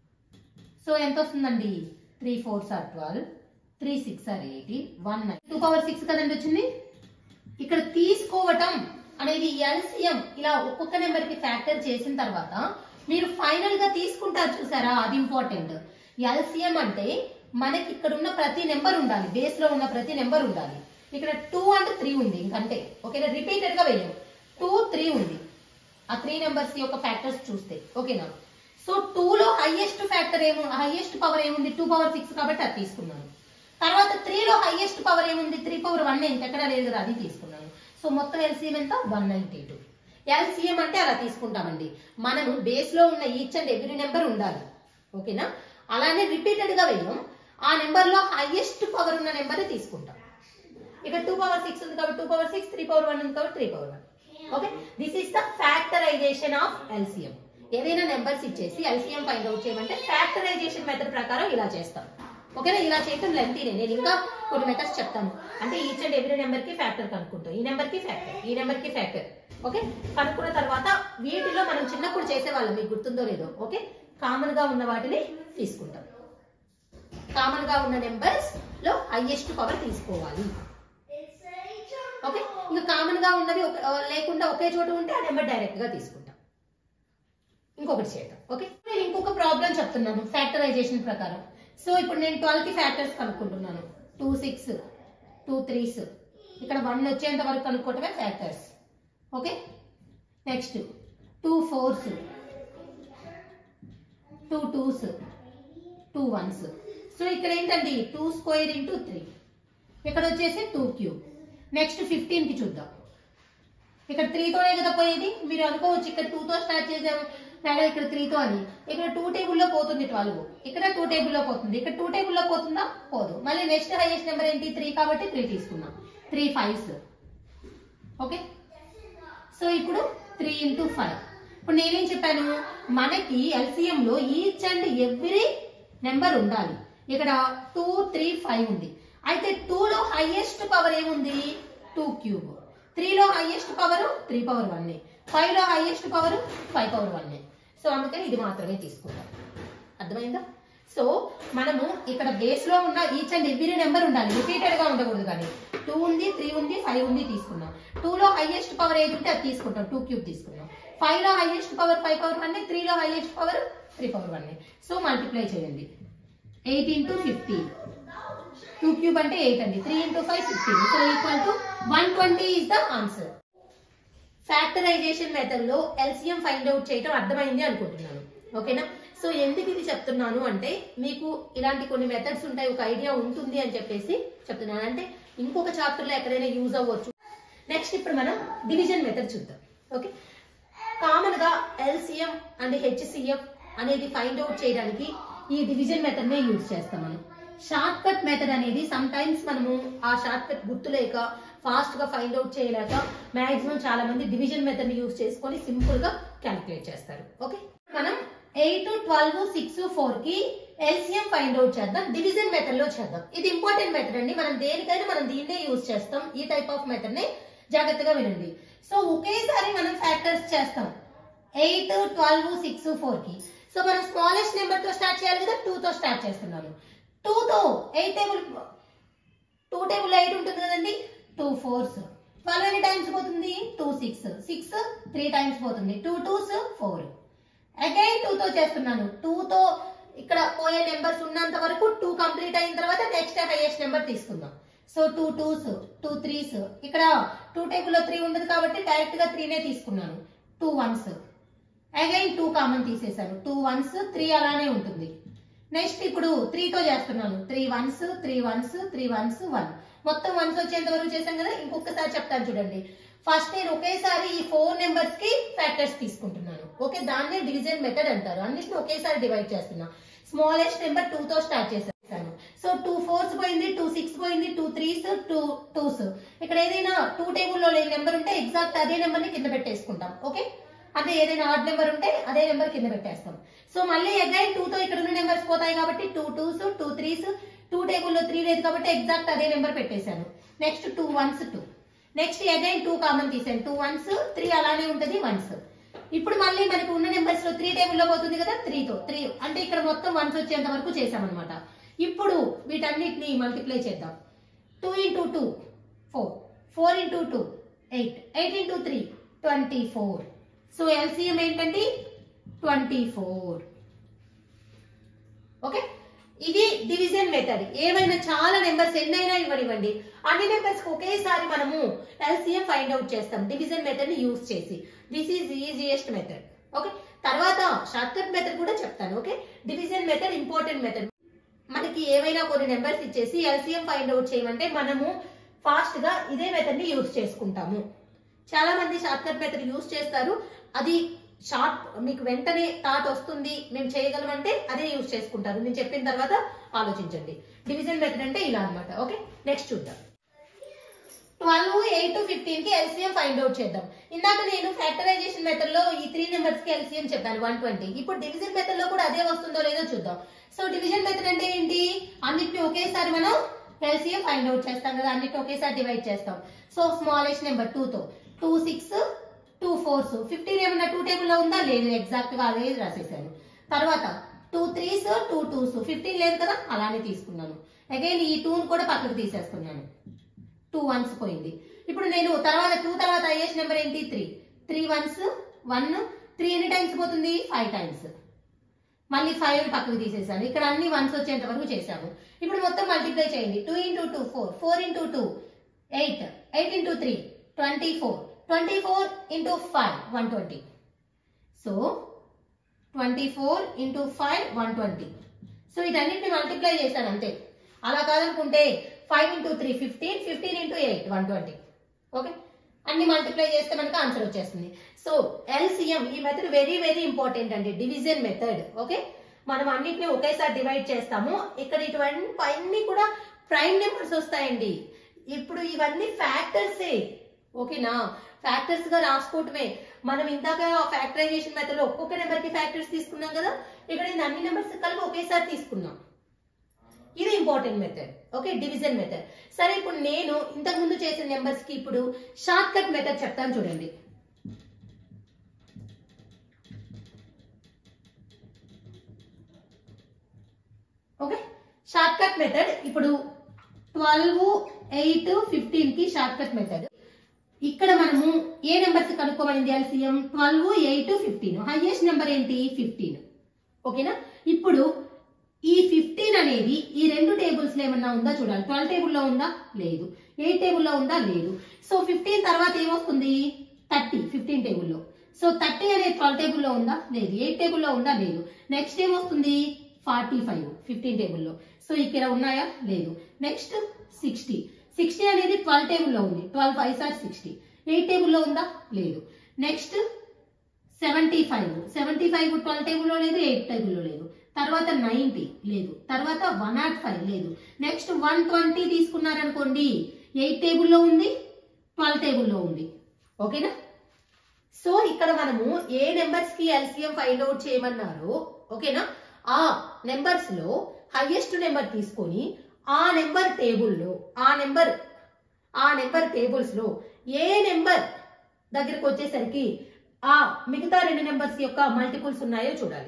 so ఎంత వస్తుందండి three fours or twelve three six or eighteen one nine two power six కదండి వచ్చింది ఇక్కడ తీసుకోవటం అనేది ఎల్సిఎం ఇలా ఒక్కొక్క నెంబర్ కి ఫ్యాక్టర్ చేసిన తర్వాత మీరు ఫైనల్ గా తీసుకుంటారు చూసారా అది ఇంపార్టెంట్ ఎల్సిఎం అంటే మనకి ఇక్కడ ఉన్న ప్రతి నెంబర్ ఉండాలి బేస్ లో ఉన్న ప్రతి నెంబర్ ఉండాలి ఇక్కడ టూ అండ్ త్రీ ఉంది ఇంకంటే ఓకేనా రిపీటెడ్ గా వేయం టూ త్రీ ఉంది ఆ త్రీ నెంబర్స్ యొక్క ఫ్యాక్టర్స్ చూస్తే ఓకేనా సో టూ లో హైయెస్ట్ ఫ్యాక్టర్ ఏము హైయెస్ట్ పవర్ ఏముంది టూ పవర్ సిక్స్ కాబట్టి అది తీసుకున్నాను తర్వాత త్రీలో హైయెస్ట్ పవర్ ఏముంది త్రీ పవర్ వన్ ఇంకెక్కడా లేదు కదా అది తీసుకున్నాను సో మొత్తం ఎల్సీఎం ఎంత వన్ నైన్టీ టూ ఎల్సీఎం అంటే అలా తీసుకుంటామండి మనం బేస్ లో ఉన్న ఈచ్ అండ్ ఎవ్రీ నెంబర్ ఉండాలి ఓకేనా అలానే రిపీటెడ్ గా వేయం ఆ నెంబర్ లో హైయెస్ట్ పవర్ ఉన్న నెంబర్ తీసుకుంటాం ఇక్కడ టూ పవర్ సిక్స్ ఉంది కాబట్టి two power six three power one ఉంది కాబట్టి three power one okay this is the factorization of LCM ఏదైనా నెంబర్స్ ఇచ్చేసి ఎల్సిఎం ఫైండ్ అవుట్ చేయమంటే ఫ్యాక్టరైజేషన్ మెథడ్ ప్రకారం ఇలా చేస్తాం ఓకేనా ఇలా చేయటం లెంతీనే నేను ఇంకా కొన్ని మెథడ్స్ చెప్తాను అంటే ఈచ్ అండ్ ఎవ్రీ నెంబర్ కి ఫ్యాక్టర్ కనుక్కుంటాం ఈ నెంబర్ కి ఫ్యాక్టర్ ఈ నెంబర్ కి ఫ్యాక్టర్ ఓకే కనుక్కున్న తర్వాత వీటిలో మనం చిన్నప్పుడు చేసేవాళ్ళం మీకు గుర్తుందో లేదో ఓకే కామన్ గా ఉన్న వాటిని తీసుకుంటాం కామన్ గా ఉన్న నెంబర్స్ లో హైయెస్ట్ పవర్ తీసుకోవాలి ఓకే ఇంకా కామన్ గా ఉన్నవి ఒక- ఆ, లేకుండా ఒకే చోట ఉంటే ఆ నెంబర్ డైరెక్ట్ గా తీసుకుంటాం ఇంకొకటి చేయటం ఓకే నేను ఇంకొక ప్రాబ్లం చెప్తున్నాను ఫ్యాక్టరైజేషన్ ప్రకారం సో ఇప్పుడు నేను ట్వెల్వ్ కి ఫ్యాక్టర్స్ కనుక్కుంటున్నాను టూ సిక్స్ టూ త్రీస్ ఇక్కడ వన్ వచ్చేంత వరకు కనుక్కోవటమే factors okay next two fours two twos two ones so ఇక్కడ ఏంటండి టూ స్క్వేర్ ఇంటూ త్రీ ఇక్కడ వచ్చేసి టూ క్యూబ్ నెక్స్ట్ ఫిఫ్టీన్ కి చూద్దాం ఇక్కడ త్రీతోనే కదా పోయేది మీరు అనుకోవచ్చు ఇక్కడ two తో స్టార్ట్ చేసాము లేదా ఇక్కడ త్రీతో అని ఇక్కడ టూ టేబుల్లో పోతుంది ట్వెల్వ్ ఇక్కడ టూ టేబుల్లో పోతుంది ఇక్కడ టూ టేబుల్లో పోతుందా పోదు మళ్ళీ నెక్స్ట్ హైయెస్ట్ నెంబర్ ఏంటి త్రీ కాబట్టి త్రీ తీసుకున్నాం త్రీ ఫైవ్స్ ఓకే సో ఇప్పుడు త్రీ ఇంటూ ఫైవ్ ఇప్పుడు నేనేం చెప్పాను మనకి ఎల్సిఎం లో ఈచ్ అండ్ ఎవ్రీ నెంబర్ ఉండాలి ఇక్కడ టూ త్రీ ఫైవ్ ఉంది అయితే టూ లో హైయెస్ట్ పవర్ ఏముంది టూ క్యూబ్ త్రీలో highest power three power one five లో highest power five power one so అందుకని ఇది మాత్రమే తీసుకుంటాం అర్థమైందా సో మనము ఇక్కడ బేస్ లో ఉన్న ఈచ్ అండ్ ఎవ్రీ నెంబర్ ఉండాలి రిపీటెడ్ గా ఉండకూడదు కానీ టూ ఉంది త్రీ ఉంది ఫైవ్ ఉంది తీసుకున్నాం టూ లో హైయెస్ట్ పవర్ ఏది ఉంటే అది తీసుకుంటాం టూ క్యూబ్ తీసుకున్నాం ఫైవ్ లో highest power five power one three లో highest power three power one so multiply చేయండి eight into fifteen two cube అంటే ఎయిట్ అండి three into five fifteen so equal to one twenty is the answer factorization method లో ఎల్సిఎం ఫైండ్ అవుట్ చేయడం అర్థమైంది అనుకుంటున్నాను ఓకేనా సో ఎందుకు ఇది చెప్తున్నాను అంటే మీకు ఇలాంటి కొన్ని మెథడ్స్ ఉంటాయి ఒక ఐడియా ఉంటుంది అని చెప్పేసి చెప్తున్నాను అంటే ఇంకొక చాప్టర్ లో ఎక్కడైనా యూజ్ అవ్వచ్చు నెక్స్ట్ ఇప్పుడు మనం డివిజన్ మెథడ్ చూద్దాం ఓకే కామన్ గా ఎల్సిఎం అండ్ హెచ్సిఎఫ్ అనేది ఫైండ్ అవుట్ చేయడానికి ఈ డివిజన్ మెథడ్ నే యూజ్ చేస్తాం మనం షార్ట్ కట్ మెథడ్ అనేది సమ్ టైమ్స్ మనము ఆ షార్ట్ కట్ గుర్తులేక ఫాస్ట్ గా ఫైండ్ అవుట్ చేయలేక మాక్సిమం చాలా మంది డివిజన్ మెథడ్ ని యూజ్ చేసుకొని సింపుల్ గా క్యాలిక్యులేట్ చేస్తారు ఓకే మనం ఎయిట్ ట్వెల్వ్ సిక్స్ ఫోర్ కి ఎల్సిఎం ఫైండ్ అవుట్ చేద్దాం డివిజన్ మెథడ్ లో చేద్దాం ఇది ఇంపార్టెంట్ మెథడ్ అండి మనం దేనికైనా మనం దీన్నే యూజ్ చేస్తాం ఈ టైప్ ఆఫ్ మెథడ్ ని జాగ్రత్తగా వినండి సో ఒకేసారి మనం ఫ్యాక్టర్స్ చేస్తాం ఎయిట్ ట్వెల్వ్ సిక్స్ ఫోర్ కి సో మనం స్మాలెస్ట్ నెంబర్ తో స్టార్ట్ చేయాలి కదా టూ తో స్టార్ట్ చేస్తున్నాను టూ తో eight table two table eight ఉంటుంది కదండి టూ ఫోర్స్ ట్వెల్వ్ ఎన్ని టైమ్స్ పోతుంది two six six three times పోతుంది two twos four again two తో చేస్తున్నాను టూ తో ఇక్కడ పోయే నెంబర్స్ ఉన్నంత వరకు టూ కంప్లీట్ అయిన తర్వాత నెక్స్ట్ హైయెస్ట్ నెంబర్ తీసుకుందాం so two twos two threes ఇక్కడ టూ టేబుల్ లో త్రీ ఉండదు కాబట్టి డైరెక్ట్ గా త్రీనే తీసుకున్నాను two ones again two common తీసేశాను టూ వన్స్ త్రీ అలానే ఉంటుంది నెక్స్ట్ ఇప్పుడు త్రీ తో చేస్తున్నాను three ones three ones three ones one మొత్తం వన్స్ వచ్చేంత వరకు చేశాం కదా ఇంకొకసారి చెప్తాను చూడండి ఫస్ట్ నేను ఒకేసారి ఈ ఫోర్ నెంబర్స్ కి ఫ్యాక్టర్స్ తీసుకుంటున్నాను ఓకే దాన్నే డివిజన్ మెథడ్ అంటారు అన్నిటిని ఒకేసారి డివైడ్ చేస్తున్నా స్మాలెస్ట్ నెంబర్ టూ తో స్టార్ట్ చేశాను సో టూ ఫోర్స్ పోయింది టూ సిక్స్ పోయింది టూ త్రీస్ టూ టూస్ ఇక్కడ ఏదైనా టూ టేబుల్లో లేని నెంబర్ ఉంటే ఎగ్జాక్ట్ అదే నెంబర్ ని కింద పెట్టేసుకుంటాం ఓకే అంటే ఏదైనా ఆడ్ నెంబర్ ఉంటే అదే నెంబర్ కింద పెట్టేస్తాం సో మళ్ళీ అగైన్ టూ తో ఇక్కడ ఉన్న నెంబర్స్ పోతాయి కాబట్టి two twos two threes two టేబుల్లో త్రీ లేదు కాబట్టి ఎగ్జాక్ట్ అదే నెంబర్ పెట్టేశాను next two ones two next again two common తీసాను టూ వన్స్ త్రీ అలానే ఉంటుంది వన్స్ ఇప్పుడు మళ్ళీ మనకు ఉన్న నెంబర్స్ లో త్రీ టేబుల్లో పోతుంది కదా త్రీతో త్రీ అంటే ఇక్కడ మొత్తం వన్స్ వచ్చేంత వరకు చేసామన్నమాట ఇప్పుడు వీటన్నిటిని మల్టిప్లై చేద్దాం two into two four four into two eight eight into three twenty four so LCM ఏంటండి ట్వంటీ ఫోర్ ఓకే ఇది డివిజన్ మెథడ్ ఏమైనా చాలా నెంబర్స్ ఎన్నైనా ఇవ్వనివ్వండి అన్ని నెంబర్స్ ఒకేసారి మనము ఎల్సిఎం ఫైండ్ అవుట్ చేస్తాం డివిజన్ మెథడ్ ని యూజ్ చేసి this is easiest method okay తర్వాత షార్ట్ కట్ మెథడ్ కూడా చెప్తాను okay division method important method మనకి ఏవైనా కొన్ని నెంబర్స్ ఇచ్చేసి ఎల్సిఎం ఫైండ్ అవుట్ చేయమంటే మనము ఫాస్ట్ గా ఇదే మెథడ్ ని యూజ్ చేసుకుంటాము చాలా మంది షార్ట్ కట్ మెథడ్ యూజ్ చేస్తారు అది షార్ట్ మీకు వెంటనే థాట్ వస్తుంది మేము చేయగలమంటే అదే యూజ్ చేసుకుంటారు నేను చెప్పిన తర్వాత ఆలోచించండి డివిజన్ మెథడ్ అంటే ఇలా అన్నమాట ఓకే నెక్స్ట్ చూద్దాం ట్వెల్వ్ ఎయిట్ ఫిఫ్టీన్ కి ఎల్సిఎం ఫైండ్ అవుట్ చేద్దాం ఇందాక నేను ఫ్యాక్టరైజేషన్ మెథడ్ లో ఈ త్రీ నెంబర్స్ కి ఎల్సిఎం చెప్పాను వన్ ట్వంటీ ఇప్పుడు డివిజన్ మెథడ్ లో కూడా అదే వస్తుందో లేదో చూద్దాం సో డివిజన్ మెథడ్ అంటే ఏంటి అన్నిటిని ఒకేసారి మనం ఎల్సిఎం ఫైండ్ అవుట్ చేస్తాం కదా అన్నిటిని ఒకేసారి డివైడ్ చేస్తాం సో స్మాలెస్ట్ నెంబర్ టూ తో two six two fours fifteen ఏమన్నా టూ టేబుల్ లో ఉందా లేదు ఎగ్జాక్ట్ గా అదే రాసేసాను తర్వాత two threes two twos fifteen లేదు కదా అలానే తీసుకున్నాను అగైన్ ఈ టూని కూడా పక్కకు తీసేసుకున్నాను టూ వన్స్ పోయింది ఇప్పుడు నేను తర్వాత టూ తర్వాత అయ్యేసి నెంబర్ ఏంటి three three ones one three ఎన్ని టైమ్స్ పోతుంది ఫైవ్ టైమ్స్ మళ్ళీ ఫైవ్ పక్కకు తీసేసాను ఇక్కడ అన్ని వన్స్ వచ్చేంత వరకు చేశాము ఇప్పుడు మొత్తం మల్టిప్లై చేయండి two into two four four into two eight eight into three twenty four twenty four into five one twenty so twenty four into five one twenty so వీటన్నిటిని మల్టిప్లై చేశాను అంతే అలా కాదనుకుంటే five into three fifteen fifteen into eight one twenty okay అన్ని మల్టిప్లై చేస్తే మనకు ఆన్సర్ వచ్చేస్తుంది సో ఎల్సిఎం ఈ మెథడ్ వెరీ వెరీ ఇంపార్టెంట్ అండి డివిజన్ మెథడ్ ఓకే మనం అన్నిటిని ఒకేసారి డివైడ్ చేస్తాము ఇక్కడ ఇటువంటి అన్ని కూడా ప్రైమ్ నెంబర్స్ వస్తాయండి ఇప్పుడు ఇవన్నీ ఫ్యాక్టర్సే ఓకేనా ఫ్యాక్టర్స్ గా రాసుకోవటమే మనం ఇందాక ఫ్యాక్టరైజేషన్ మెథడ్ లో ఒక్కొక్క నెంబర్ కి ఫ్యాక్టర్స్ తీసుకున్నాం కదా ఇక్కడ ఇది అన్ని నెంబర్స్ కలిపి ఒకేసారి తీసుకున్నాం ఇది important method okay division method సరే ఇప్పుడు నేను ఇంతకు ముందు చేసిన నెంబర్స్ కి ఇప్పుడు షార్ట్ కట్ మెథడ్ చెప్తాను చూడండి ఓకే షార్ట్ కట్ మెథడ్ ఇప్పుడు ట్వెల్వ్ ఎయిట్ ఫిఫ్టీన్ కి షార్ట్ కట్ మెథడ్ ఇక్కడ మనము ఏ నెంబర్స్ కనుక్కోమనింది LCM twelve eight fifteen highest number ఏంటి ఫిఫ్టీన్ ఓకేనా ఇప్పుడు ఈ ఫిఫ్టీన్ అనేది ఈ రెండు టేబుల్స్ లో ఏమన్నా ఉందా చూడాలి ట్వెల్వ్ టేబుల్లో ఉందా లేదు ఎయిట్ టేబుల్లో ఉందా లేదు సో ఫిఫ్టీన్ తర్వాత ఏమొస్తుంది థర్టీ ఫిఫ్టీన్ టేబుల్లో సో థర్టీ అనేది ట్వెల్వ్ టేబుల్లో ఉందా లేదు ఎయిట్ టేబుల్లో ఉందా లేదు నెక్స్ట్ ఏమొస్తుంది ఫార్టీ ఫైవ్ ఫిఫ్టీన్ టేబుల్లో సో ఇక్కడ ఉన్నాయా లేదు నెక్స్ట్ సిక్స్టీ సిక్స్టీ అనేది ట్వెల్వ్ టేబుల్లో ఉంది ట్వెల్వ్ ఫైవ్ సార్ సిక్స్టీ ఎయిట్ టేబుల్లో ఉందా లేదు next seventy five seventy five twelve టేబుల్లో లేదు ఎయిట్ టేబుల్లో లేదు తర్వాత నైన్టీ లేదు తర్వాత వన్ నాట్ ఫైవ్ లేదు నెక్స్ట్ వన్ ట్వంటీ తీసుకున్నారనుకోండి ఎయిట్ టేబుల్లో ఉంది ట్వెల్వ్ టేబుల్లో ఉంది ఓకేనా సో ఇక్కడ మనము ఏ నెంబర్స్ కి ఎల్సిఎం ఫైండ్ అవుట్ చేయమన్నారో ఓకేనా ఆ నెంబర్స్ లో హైయెస్ట్ నెంబర్ తీసుకొని ఆ నెంబర్ టేబుల్లో ఆ నెంబర్ ఆ నెంబర్ టేబుల్స్ లో ఏ నెంబర్ దగ్గరికి వచ్చేసరికి ఆ మిగతా రెండు నెంబర్స్ యొక్క మల్టిపుల్స్ ఉన్నాయో చూడాలి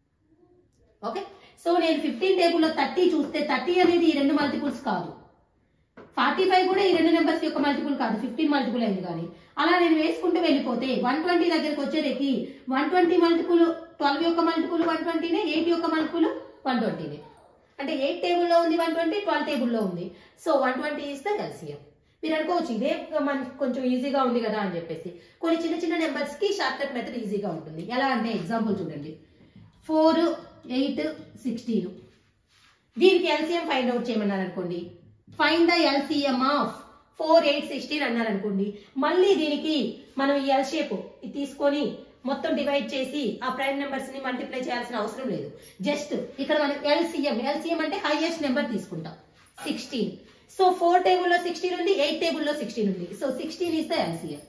ఓకే సో నేను ఫిఫ్టీన్ టేబుల్లో థర్టీ చూస్తే థర్టీ అనేది ఈ రెండు మల్టిపుల్స్ కాదు ఫార్టీ ఫైవ్ కూడా ఈ రెండు నెంబర్స్ యొక్క మల్టిపుల్ కాదు ఫిఫ్టీన్ మల్టిపుల్ అయింది కానీ అలా నేను వేసుకుంటూ వెళ్ళిపోతే వన్ ట్వంటీ దగ్గరికి వచ్చేసరికి వన్ ట్వంటీ మల్టిపుల్ ట్వెల్వ్ యొక్క మల్టిపుల్ వన్ ట్వంటీనే ఎయిట్ యొక్క మల్టిపుల్ వన్ ట్వంటీనే అంటే ఎయిట్ టేబుల్లో ఉంది వన్ ట్వంటీ ట్వెల్వ్ టేబుల్లో ఉంది so one twenty is the LCM మీరు అనుకోవచ్చు ఇదే మనకి కొంచెం ఈజీగా ఉంది కదా అని చెప్పేసి కొన్ని చిన్న చిన్న నెంబర్స్ కి షార్ట్ కట్ మెథడ్ ఈజీగా ఉంటుంది ఎలా అంటే ఎగ్జాంపుల్ చూడండి ఫోర్ ఎయిట్ సిక్స్టీన్ దీనికి ఎల్సిఎం ఫైండ్ అవుట్ చేయమన్నారు అనుకోండి find the LCM of four eight sixteen అన్నారు అనుకోండి మళ్ళీ దీనికి మనం ఈ ఎల్ షేప్ తీసుకొని మొత్తం డివైడ్ చేసి ఆ ప్రైమ్ నెంబర్స్ ని మల్టిప్లై చేయాల్సిన అవసరం లేదు జస్ట్ ఇక్కడ మనం ఎల్సిఎం ఎల్సిఎం అంటే హైయెస్ట్ నెంబర్ తీసుకుంటాం సిక్స్టీన్ సో ఫోర్ టేబుల్లో సిక్స్టీన్ ఉంది ఎయిట్ టేబుల్లో సిక్స్టీన్ ఉంది so sixteen is the LCM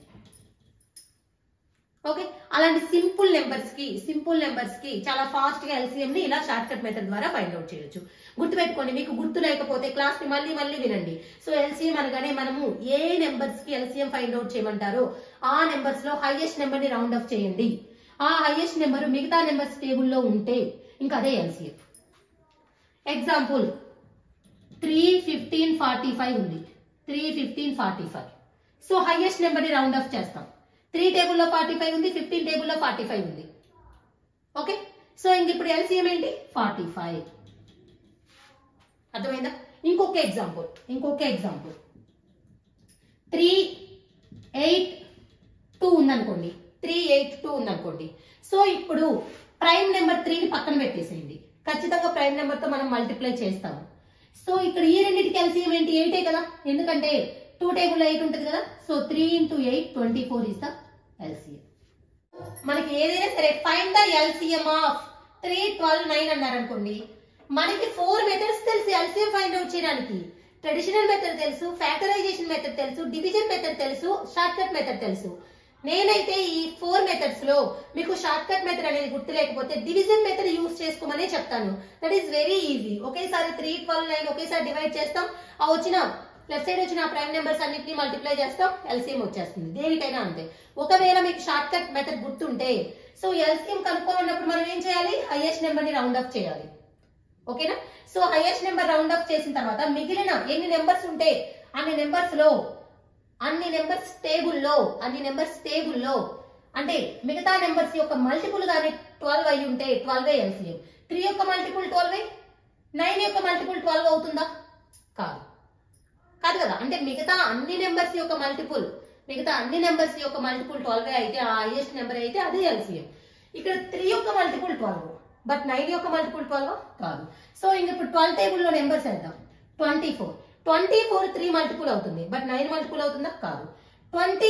okay అలాంటి సింపుల్ నెంబర్స్ కి సింపుల్ నెంబర్స్ కి చాలా ఫాస్ట్ గా ఎల్సిఎం ని ఇలా షార్ట్ కట్ మెథడ్ ద్వారా ఫైండ్ అవుట్ చేయొచ్చు గుర్తుపెట్టుకోండి మీకు గుర్తు లేకపోతే క్లాస్ ని మళ్ళీ మళ్ళీ వినండి సో ఎల్సిఎం అనగానే మనము ఏ నెంబర్స్ కి ఎల్సిఎం ఫైండ్ అవుట్ చేయమంటారో ఆ నెంబర్స్ లో హైయెస్ట్ నెంబర్ ని రౌండ్ అప్ చేయండి ఆ హైయెస్ట్ నెంబర్ మిగతా నెంబర్స్ టేబుల్లో ఉంటే ఇంకా అదే LCM example three fifteen forty five ఉంది three fifteen forty five so highest number ని రౌండ్ ఆఫ్ చేస్తాం త్రీ టేబుల్లో ఫార్టీ ఫైవ్ ఉంది ఫిఫ్టీన్ టేబుల్లో ఫార్టీ ఫైవ్ ఉంది ఓకే సో ఇంక ఇప్పుడు ఎల్సిఎం ఏంటి ఫార్టీ ఫైవ్ అర్థమైందా ఇంకొక ఎగ్జాంపుల్ ఇంకొక ఎగ్జాంపుల్ త్రీ ఎయిట్ టూ ఉందనుకోండి త్రీ ఎయిట్ టూ ఉందనుకోండి సో ఇప్పుడు ప్రైమ్ నెంబర్ త్రీని పక్కన పెట్టేసేయండి ఖచ్చితంగా ప్రైమ్ నెంబర్ తో మనం మల్టిప్లై చేస్తాము సో ఇక్కడ ఈ రెండింటికి ఎల్సిఎం ఏంటి ఎయిటే కదా ఎందుకంటే టూ టేబుల్ ఎయిట్ ఉంటుంది కదా so three into eight twenty four is the LCM మనకి ఏదైనా సరే find the LCM of three twelve nine అన్నారు అనుకోండి మనకి ఫోర్ మెథడ్స్ తెలిసి ఎల్సిఎం ఫైండ్ అవుట్ చేయడానికి ట్రెడిషనల్ మెథడ్ తెలుసు ఫ్యాక్టరైజేషన్ మెథడ్ తెలుసు డివిజన్ మెథడ్ తెలుసు షార్ట్ కట్ మెథడ్ తెలుసు నేనైతే ఈ ఫోర్ మెథడ్స్ లో మీకు షార్ట్ కట్ మెథడ్ అనేది గుర్తు లేకపోతే డివిజన్ మెథడ్ యూస్ చేసుకోమనే చెప్తాను దట్ ఈస్ వెరీ ఈజీ ఒకేసారి త్రీ ట్వెల్వ్ నైన్ ఒకేసారి డివైడ్ చేస్తాం ఆ వచ్చిన లెఫ్ట్ సైడ్ వచ్చిన ప్రైమ్ నెంబర్స్ అన్నిటిని మల్టిప్లై చేస్తాం ఎల్సిఎం వచ్చేస్తుంది దేనికైనా అంతే ఒకవేళ మీకు షార్ట్ కట్ మెథడ్ గుర్తుంటే సో ఎల్సిఎం కనుక్కోమన్నప్పుడు మనం ఏం చేయాలి హైయెస్ట్ నెంబర్ ని రౌండ్ అప్ చేయాలి ఓకేనా so highest number round up చేసిన తర్వాత మిగిలిన ఎన్ని నెంబర్స్ ఉంటే అన్ని నెంబర్స్ లో అన్ని నెంబర్స్ టేబుల్లో అన్ని నెంబర్స్ టేబుల్లో అంటే మిగతా నెంబర్స్ యొక్క మల్టిపుల్ గానీ ట్వెల్వ్ అయి ఉంటే ట్వెల్వ్ ఎల్సిఎం త్రీ యొక్క మల్టిపుల్ ట్వెల్వ్ నైన్ యొక్క మల్టిపుల్ ట్వెల్వ్ అవుతుందా కాదు కాదు కదా అంటే మిగతా అన్ని నెంబర్స్ యొక్క మల్టిపుల్ మిగతా అన్ని నెంబర్స్ యొక్క మల్టిపుల్ ట్వెల్వ్ అయితే ఆ హైయెస్ట్ నెంబర్ అయితే అదే ఎల్సిఎం ఇక్కడ త్రీ యొక్క మల్టిపుల్ ట్వెల్వ్ బట్ నైన్ యొక్క మల్టిపుల్ ట్వెల్వ్ కాదు సో ఇంక ఇప్పుడు ట్వెల్వ్ టేబుల్లో నెంబర్స్ వేద్దాం twenty four twenty four three multiple అవుతుంది బట్ నైన్ మల్టిపుల్ అవుతుందా కాదు twenty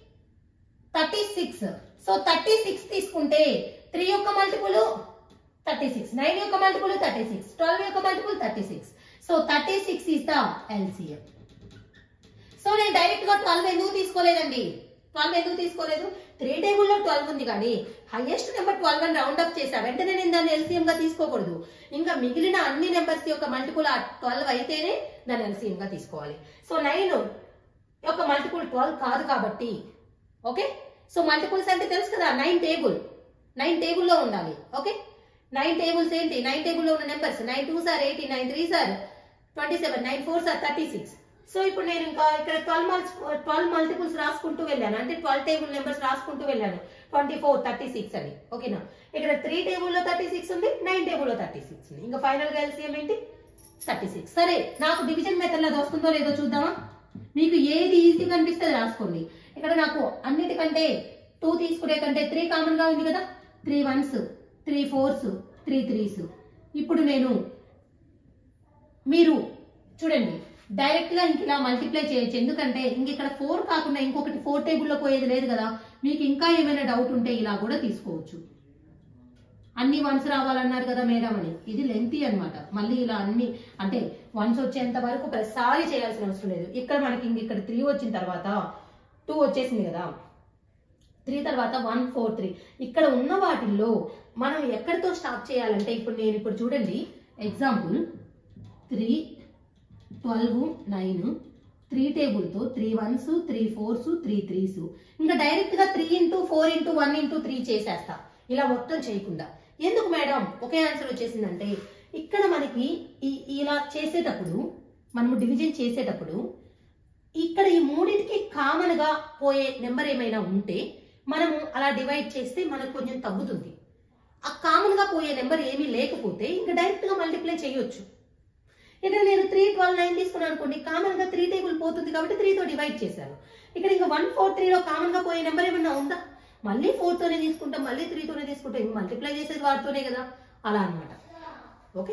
thirty six so thirty six తీసుకుంటే త్రీ యొక్క మల్టిపుల్ థర్టీ సిక్స్ నైన్ యొక్క మల్టిపుల్ థర్టీ సిక్స్ ట్వెల్వ్ యొక్క multiple thirty six so thirty six is the LCM so నేను డైరెక్ట్ గా ట్వెల్వ్ ఎందుకు తీసుకోలేదండి ట్వెల్వ్ ఎందుకు తీసుకోలేదు త్రీ టేబుల్లో ట్వెల్వ్ ఉంది కానీ హైయెస్ట్ నెంబర్ ట్వెల్వ్ అని రౌండ్ అప్ చేసా వెంటనే నేను దాన్ని ఎల్సిఎం గా తీసుకోకూడదు ఇంకా మిగిలిన అన్ని నెంబర్స్ యొక్క మల్టిపుల్ ఆ ట్వెల్వ్ అయితేనే దాన్ని ఎల్సిఎం గా తీసుకోవాలి సో నైన్ యొక్క మల్టిపుల్ ట్వెల్వ్ కాదు కాబట్టి ఓకే సో మల్టిపుల్స్ అంటే తెలుసు కదా నైన్ టేబుల్ నైన్ టేబుల్లో ఉండాలి ఓకే నైన్ టేబుల్స్ ఏంటి నైన్ టేబుల్లో ఉన్న నెంబర్స్ నైన్ టూ సార్ ఎయిటీ నైన్ త్రీ సార్ ట్వంటీ సెవెన్ నైన్ ఫోర్ సార్ థర్టీ సిక్స్ సో ఇప్పుడు నేను ఇంకా ఇక్కడ ట్వెల్వ్ మల్స్ ట్వెల్వ్ మల్టిపుల్స్ రాసుకుంటూ వెళ్ళాను అంటే ట్వెల్వ్ టేబుల్ నెంబర్స్ రాసుకుంటూ వెళ్ళాను ట్వంటీ ఫోర్ థర్టీ సిక్స్ అని ఓకేనా ఇక్కడ త్రీ టేబుల్లో థర్టీ సిక్స్ ఉంది నైన్ టేబుల్లో థర్టీ సిక్స్ ఉంది ఇంకా ఫైనల్ గా ఎల్సిఎం ఏంటి థర్టీ సిక్స్ సరే నాకు డివిజన్ మెథడ్ లో వస్తుందో లేదో చూద్దామా మీకు ఏది ఈజీగా అనిపిస్తే రాసుకోండి ఇక్కడ నాకు అన్నిటికంటే టూ తీసుకునే కంటే త్రీ కామన్ గా ఉంది కదా three ones three fours three threes ఇప్పుడు నేను మీరు చూడండి డైరెక్ట్ గా ఇంక ఇలా మల్టిప్లై చేయొచ్చు ఎందుకంటే ఇంక ఇక్కడ ఫోర్ కాకుండా ఇంకొకటి ఫోర్ టేబుల్లో పోయేది లేదు కదా మీకు ఇంకా ఏమైనా డౌట్ ఉంటే ఇలా కూడా తీసుకోవచ్చు అన్ని వన్స్ రావాలన్నారు కదా మేడం అని ఇది లెంతీ అన్నమాట మళ్ళీ ఇలా అన్ని అంటే వన్స్ వచ్చేంత వరకు ప్రతిసారి చేయాల్సిన అవసరం లేదు ఇక్కడ మనకి ఇంక ఇక్కడ త్రీ వచ్చిన తర్వాత టూ వచ్చేసింది కదా త్రీ తర్వాత వన్ ఫోర్ త్రీ ఇక్కడ ఉన్న వాటిల్లో మనం ఎక్కడితో స్టాప్ చేయాలంటే ఇప్పుడు నేను ఇప్పుడు చూడండి example three twelve nine three టేబుల్తో three ones three fours three threes ఇంకా డైరెక్ట్ గా three into four into one into three చేసేస్తా ఇలా మొత్తం చేయకుండా ఎందుకు మేడం ఒకే ఆన్సర్ వచ్చేసిందంటే ఇక్కడ మనకి ఈ- ఇలా చేసేటప్పుడు మనము డివిజన్ చేసేటప్పుడు ఇక్కడ ఈ మూడింటికి కామన్ గా పోయే నెంబర్ ఏమైనా ఉంటే మనము అలా డివైడ్ చేస్తే మనకు కొంచెం తగ్గుతుంది ఆ కామన్ గా పోయే నెంబర్ ఏమీ లేకపోతే ఇంకా డైరెక్ట్ గా మల్టిప్లై చేయొచ్చు ఇక్కడ నేను త్రీ ట్వెల్వ్ నైన్ తీసుకున్నాను అనుకోండి కామన్ గా త్రీ టేబుల్ పోతుంది కాబట్టి త్రీతో డివైడ్ చేశాను ఇక్కడ ఇంకా వన్ ఫోర్ త్రీలో కామన్ గా పోయే నెంబర్ ఏమన్నా ఉందా మళ్ళీ ఫోర్ తోనే తీసుకుంటాం మళ్ళీ త్రీ తోనే తీసుకుంటాం ఇంక మల్టిప్లై చేసేది వాటితోనే కదా అలా అన్నమాట ఓకే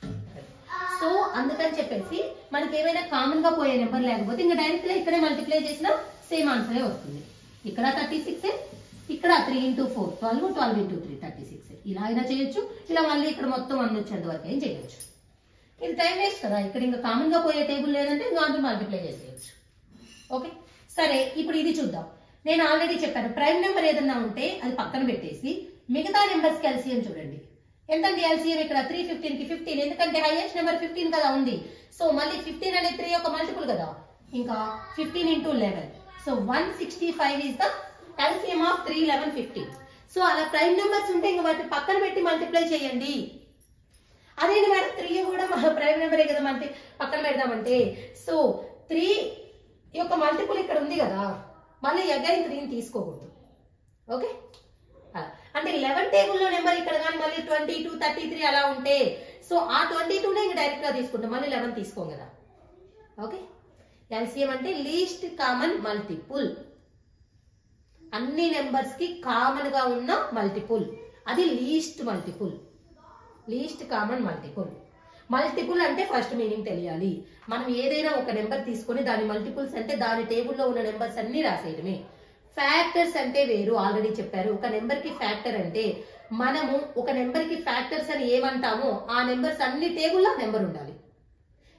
సో అందుకని చెప్పేసి మనకి ఏమైనా కామన్ గా పోయే నెంబర్ లేకపోతే ఇంకా డైరెక్ట్ గా ఇక్కడే మల్టిప్లై చేసినా సేమ్ ఆన్సరే వస్తుంది ఇక్కడ థర్టీ సిక్స్ ఇక్కడ three into four twelve twelve into three thirty six ఇలా అయినా చేయొచ్చు ఇలా మళ్ళీ ఇక్కడ మొత్తం వన్ వచ్చేంత వరకు అయినా చేయొచ్చు ఇది టైం వేస్ట్ కదా ఇక్కడ ఇంకా కామన్ గా పోయే టేబుల్ లేదంటే ఇంకా అందులో మల్టిప్లై చేసేయచ్చు ఓకే సరే ఇప్పుడు ఇది చూద్దాం నేను ఆల్రెడీ చెప్పాను ప్రైమ్ నెంబర్ ఏదన్నా ఉంటే అది పక్కన పెట్టేసి మిగతా నెంబర్స్ కి ఎల్సిఎం చూడండి ఎంతండి ఎల్సిఎం ఇక్కడ త్రీ ఫిఫ్టీన్ కి ఫిఫ్టీన్ ఎందుకంటే హైయెస్ట్ నెంబర్ ఫిఫ్టీన్ కదా ఉంది సో మళ్ళీ ఫిఫ్టీన్ అనేది త్రీ యొక్క మల్టిపుల్ కదా ఇంకా fifteen into eleven so one sixty five is the LCM of three eleven fifteen so అలా ప్రైమ్ నెంబర్స్ ఉంటే ఇంకా వాటిని పక్కన పెట్టి మల్టిప్లై చేయండి అదేంటి మేడం త్రీ కూడా మన ప్రైమ్ నెంబరే కదా మనకి పక్కన పెడదామంటే సో త్రీ యొక్క మల్టిపుల్ ఇక్కడ ఉంది కదా మళ్ళీ అగైన్ త్రీని తీసుకోకూడదు ఓకే అలా. అంటే లెవెన్ టేబుల్లో నెంబర్ ఇక్కడ కానీ మళ్ళీ ట్వంటీ టూ థర్టీ త్రీ అలా ఉంటే సో ఆ ట్వంటీ టూనే ఇంకా డైరెక్ట్ గా తీసుకుంటాం మళ్ళీ లెవెన్ తీసుకోం కదా ఓకే ఎల్సిఎం అంటే లీస్ట్ కామన్ మల్టిపుల్ అన్ని నెంబర్స్ కి కామన్ గా ఉన్న మల్టిపుల్ అది least multiple least common multiple multiple అంటే ఫస్ట్ మీనింగ్ తెలియాలి మనం ఏదైనా ఒక నెంబర్ తీసుకొని దాని మల్టిపుల్స్ అంటే దాని టేబుల్లో ఉన్న నెంబర్స్ అన్ని రాసేయడమే ఫ్యాక్టర్స్ అంటే వేరు ఆల్రెడీ చెప్పారు ఒక నెంబర్ కి ఫ్యాక్టర్ అంటే మనము ఒక నెంబర్ కి ఫ్యాక్టర్స్ అని ఏమంటామో ఆ నెంబర్స్ అన్ని టేబుల్లో నెంబర్ ఉండాలి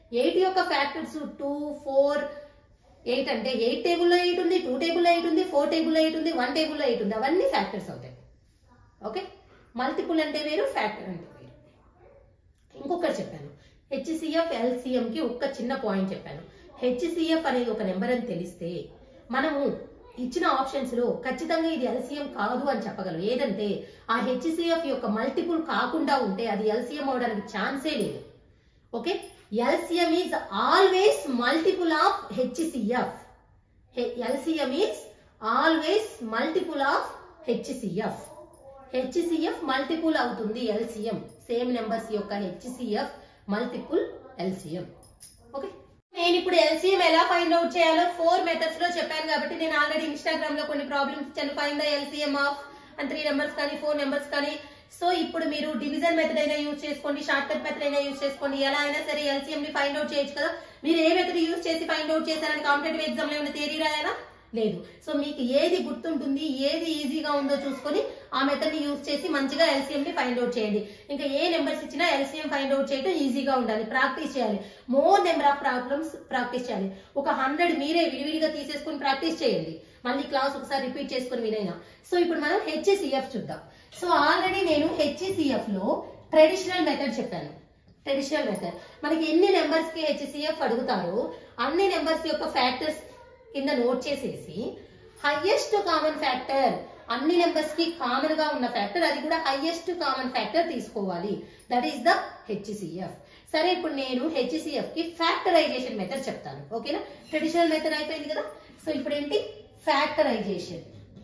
ఎయిట్ యొక్క ఫ్యాక్టర్స్ టూ ఫోర్ ఎయిట్ అంటే ఎయిట్ టేబుల్లో ఎయిట్ ఉంది టూ టేబుల్లో ఎయిట్ ఉంది ఫోర్ టేబుల్లో ఎయిట్ ఉంది వన్ టేబుల్లో ఎయిట్ ఉంది అవన్నీ ఫ్యాక్టర్స్ అవుతాయి ఓకే మల్టిపుల్ అంటే వేరు ఫ్యాక్టర్ అంటే వేరు ఇంకొకటి చెప్పాను హెచ్సిఎఫ్ ఎల్సిఎం కి ఒక్క చిన్న పాయింట్ చెప్పాను హెచ్సిఎఫ్ అనేది ఒక నెంబర్ అని తెలిస్తే మనము ఇచ్చిన ఆప్షన్స్ లో ఖచ్చితంగా ఇది ఎల్సిఎం కాదు అని చెప్పగలం ఏదంటే ఆ హెచ్సిఎఫ్ యొక్క మల్టిపుల్ కాకుండా ఉంటే అది ఎల్సిఎం అవడానికి ఛాన్సే లేదు okay LCM is always multiple of HCF LCM is always multiple of HCF HCF multiple అవుతుంది ఎల్సిఎం సేమ్ నెంబర్స్ యొక్క హెచ్సిఎఫ్ మల్టిపుల్ ఎల్సిఎం ఓకే నేను ఇప్పుడు ఎల్సిఎం ఎలా ఫైండ్ అవుట్ చేయాలో ఫోర్ మెథడ్స్ లో చెప్పాను కాబట్టి నేను ఆల్రెడీ ఇన్స్టాగ్రామ్ లో కొన్ని ప్రాబ్లమ్స్ ఇచ్చాను find the LCM of and three numbers కానీ ఫోర్ నెంబర్స్ కానీ సో ఇప్పుడు మీరు డివిజన్ మెథడ్ అయినా యూజ్ చేసుకోండి షార్ట్ కట్ మెథడ్ అయినా యూజ్ చేసుకోండి ఎలా అయినా సరే ఎల్సిఎం ని ఫైండ్ అవుట్ చేయొచ్చు కదా మీరు ఏ మెథడ్ యూజ్ చేసి ఫైండ్ అవుట్ చేశారని కాంపిటేటివ్ ఎగ్జామ్ లో ఏమైనా థియరీ రాయాలా లేదు సో మీకు ఏది గుర్తుంటుంది ఏది ఈజీగా ఉందో చూసుకొని ఆ మెథడ్ ని యూజ్ చేసి మంచిగా ఎల్సిఎం ని ఫైండ్ అవుట్ చేయండి ఇంకా ఏ నెంబర్స్ ఇచ్చినా ఎల్సిఎం ఫైండ్ అవుట్ చేయడం ఈజీగా ఉండాలి ప్రాక్టీస్ చేయాలి more number of problems practice చేయాలి ఒక హండ్రెడ్ మీరే విడివిడిగా తీసేసుకొని ప్రాక్టీస్ చేయండి మళ్ళీ క్లాస్ ఒకసారి రిపీట్ చేసుకుని వినైనా సో ఇప్పుడు మనం హెచ్సిఎఫ్ చూద్దాం సో ఆల్రెడీ నేను హెచ్సిఎఫ్ లో ట్రెడిషనల్ మెథడ్ చెప్పాను ట్రెడిషనల్ మెథడ్ మనకి ఎన్ని నెంబర్స్ కి హెచ్సిఎఫ్ అడుగుతారో అన్ని నెంబర్స్ యొక్క ఫ్యాక్టర్స్ కింద నోట్ చేసేసి హైయెస్ట్ కామన్ ఫ్యాక్టర్ అన్ని నెంబర్స్ కి కామన్ గా ఉన్న ఫ్యాక్టర్ అది కూడా హైయెస్ట్ కామన్ ఫ్యాక్టర్ తీసుకోవాలి దట్ ఈస్ ద హెచ్సిఎఫ్ సరే ఇప్పుడు నేను హెచ్సిఎఫ్ కి ఫ్యాక్టరైజేషన్ మెథడ్ చెప్తాను ఓకేనా ట్రెడిషనల్ మెథడ్ అయిపోయింది కదా సో ఇప్పుడు ఏంటి ఫ్యాక్టరైజేషన్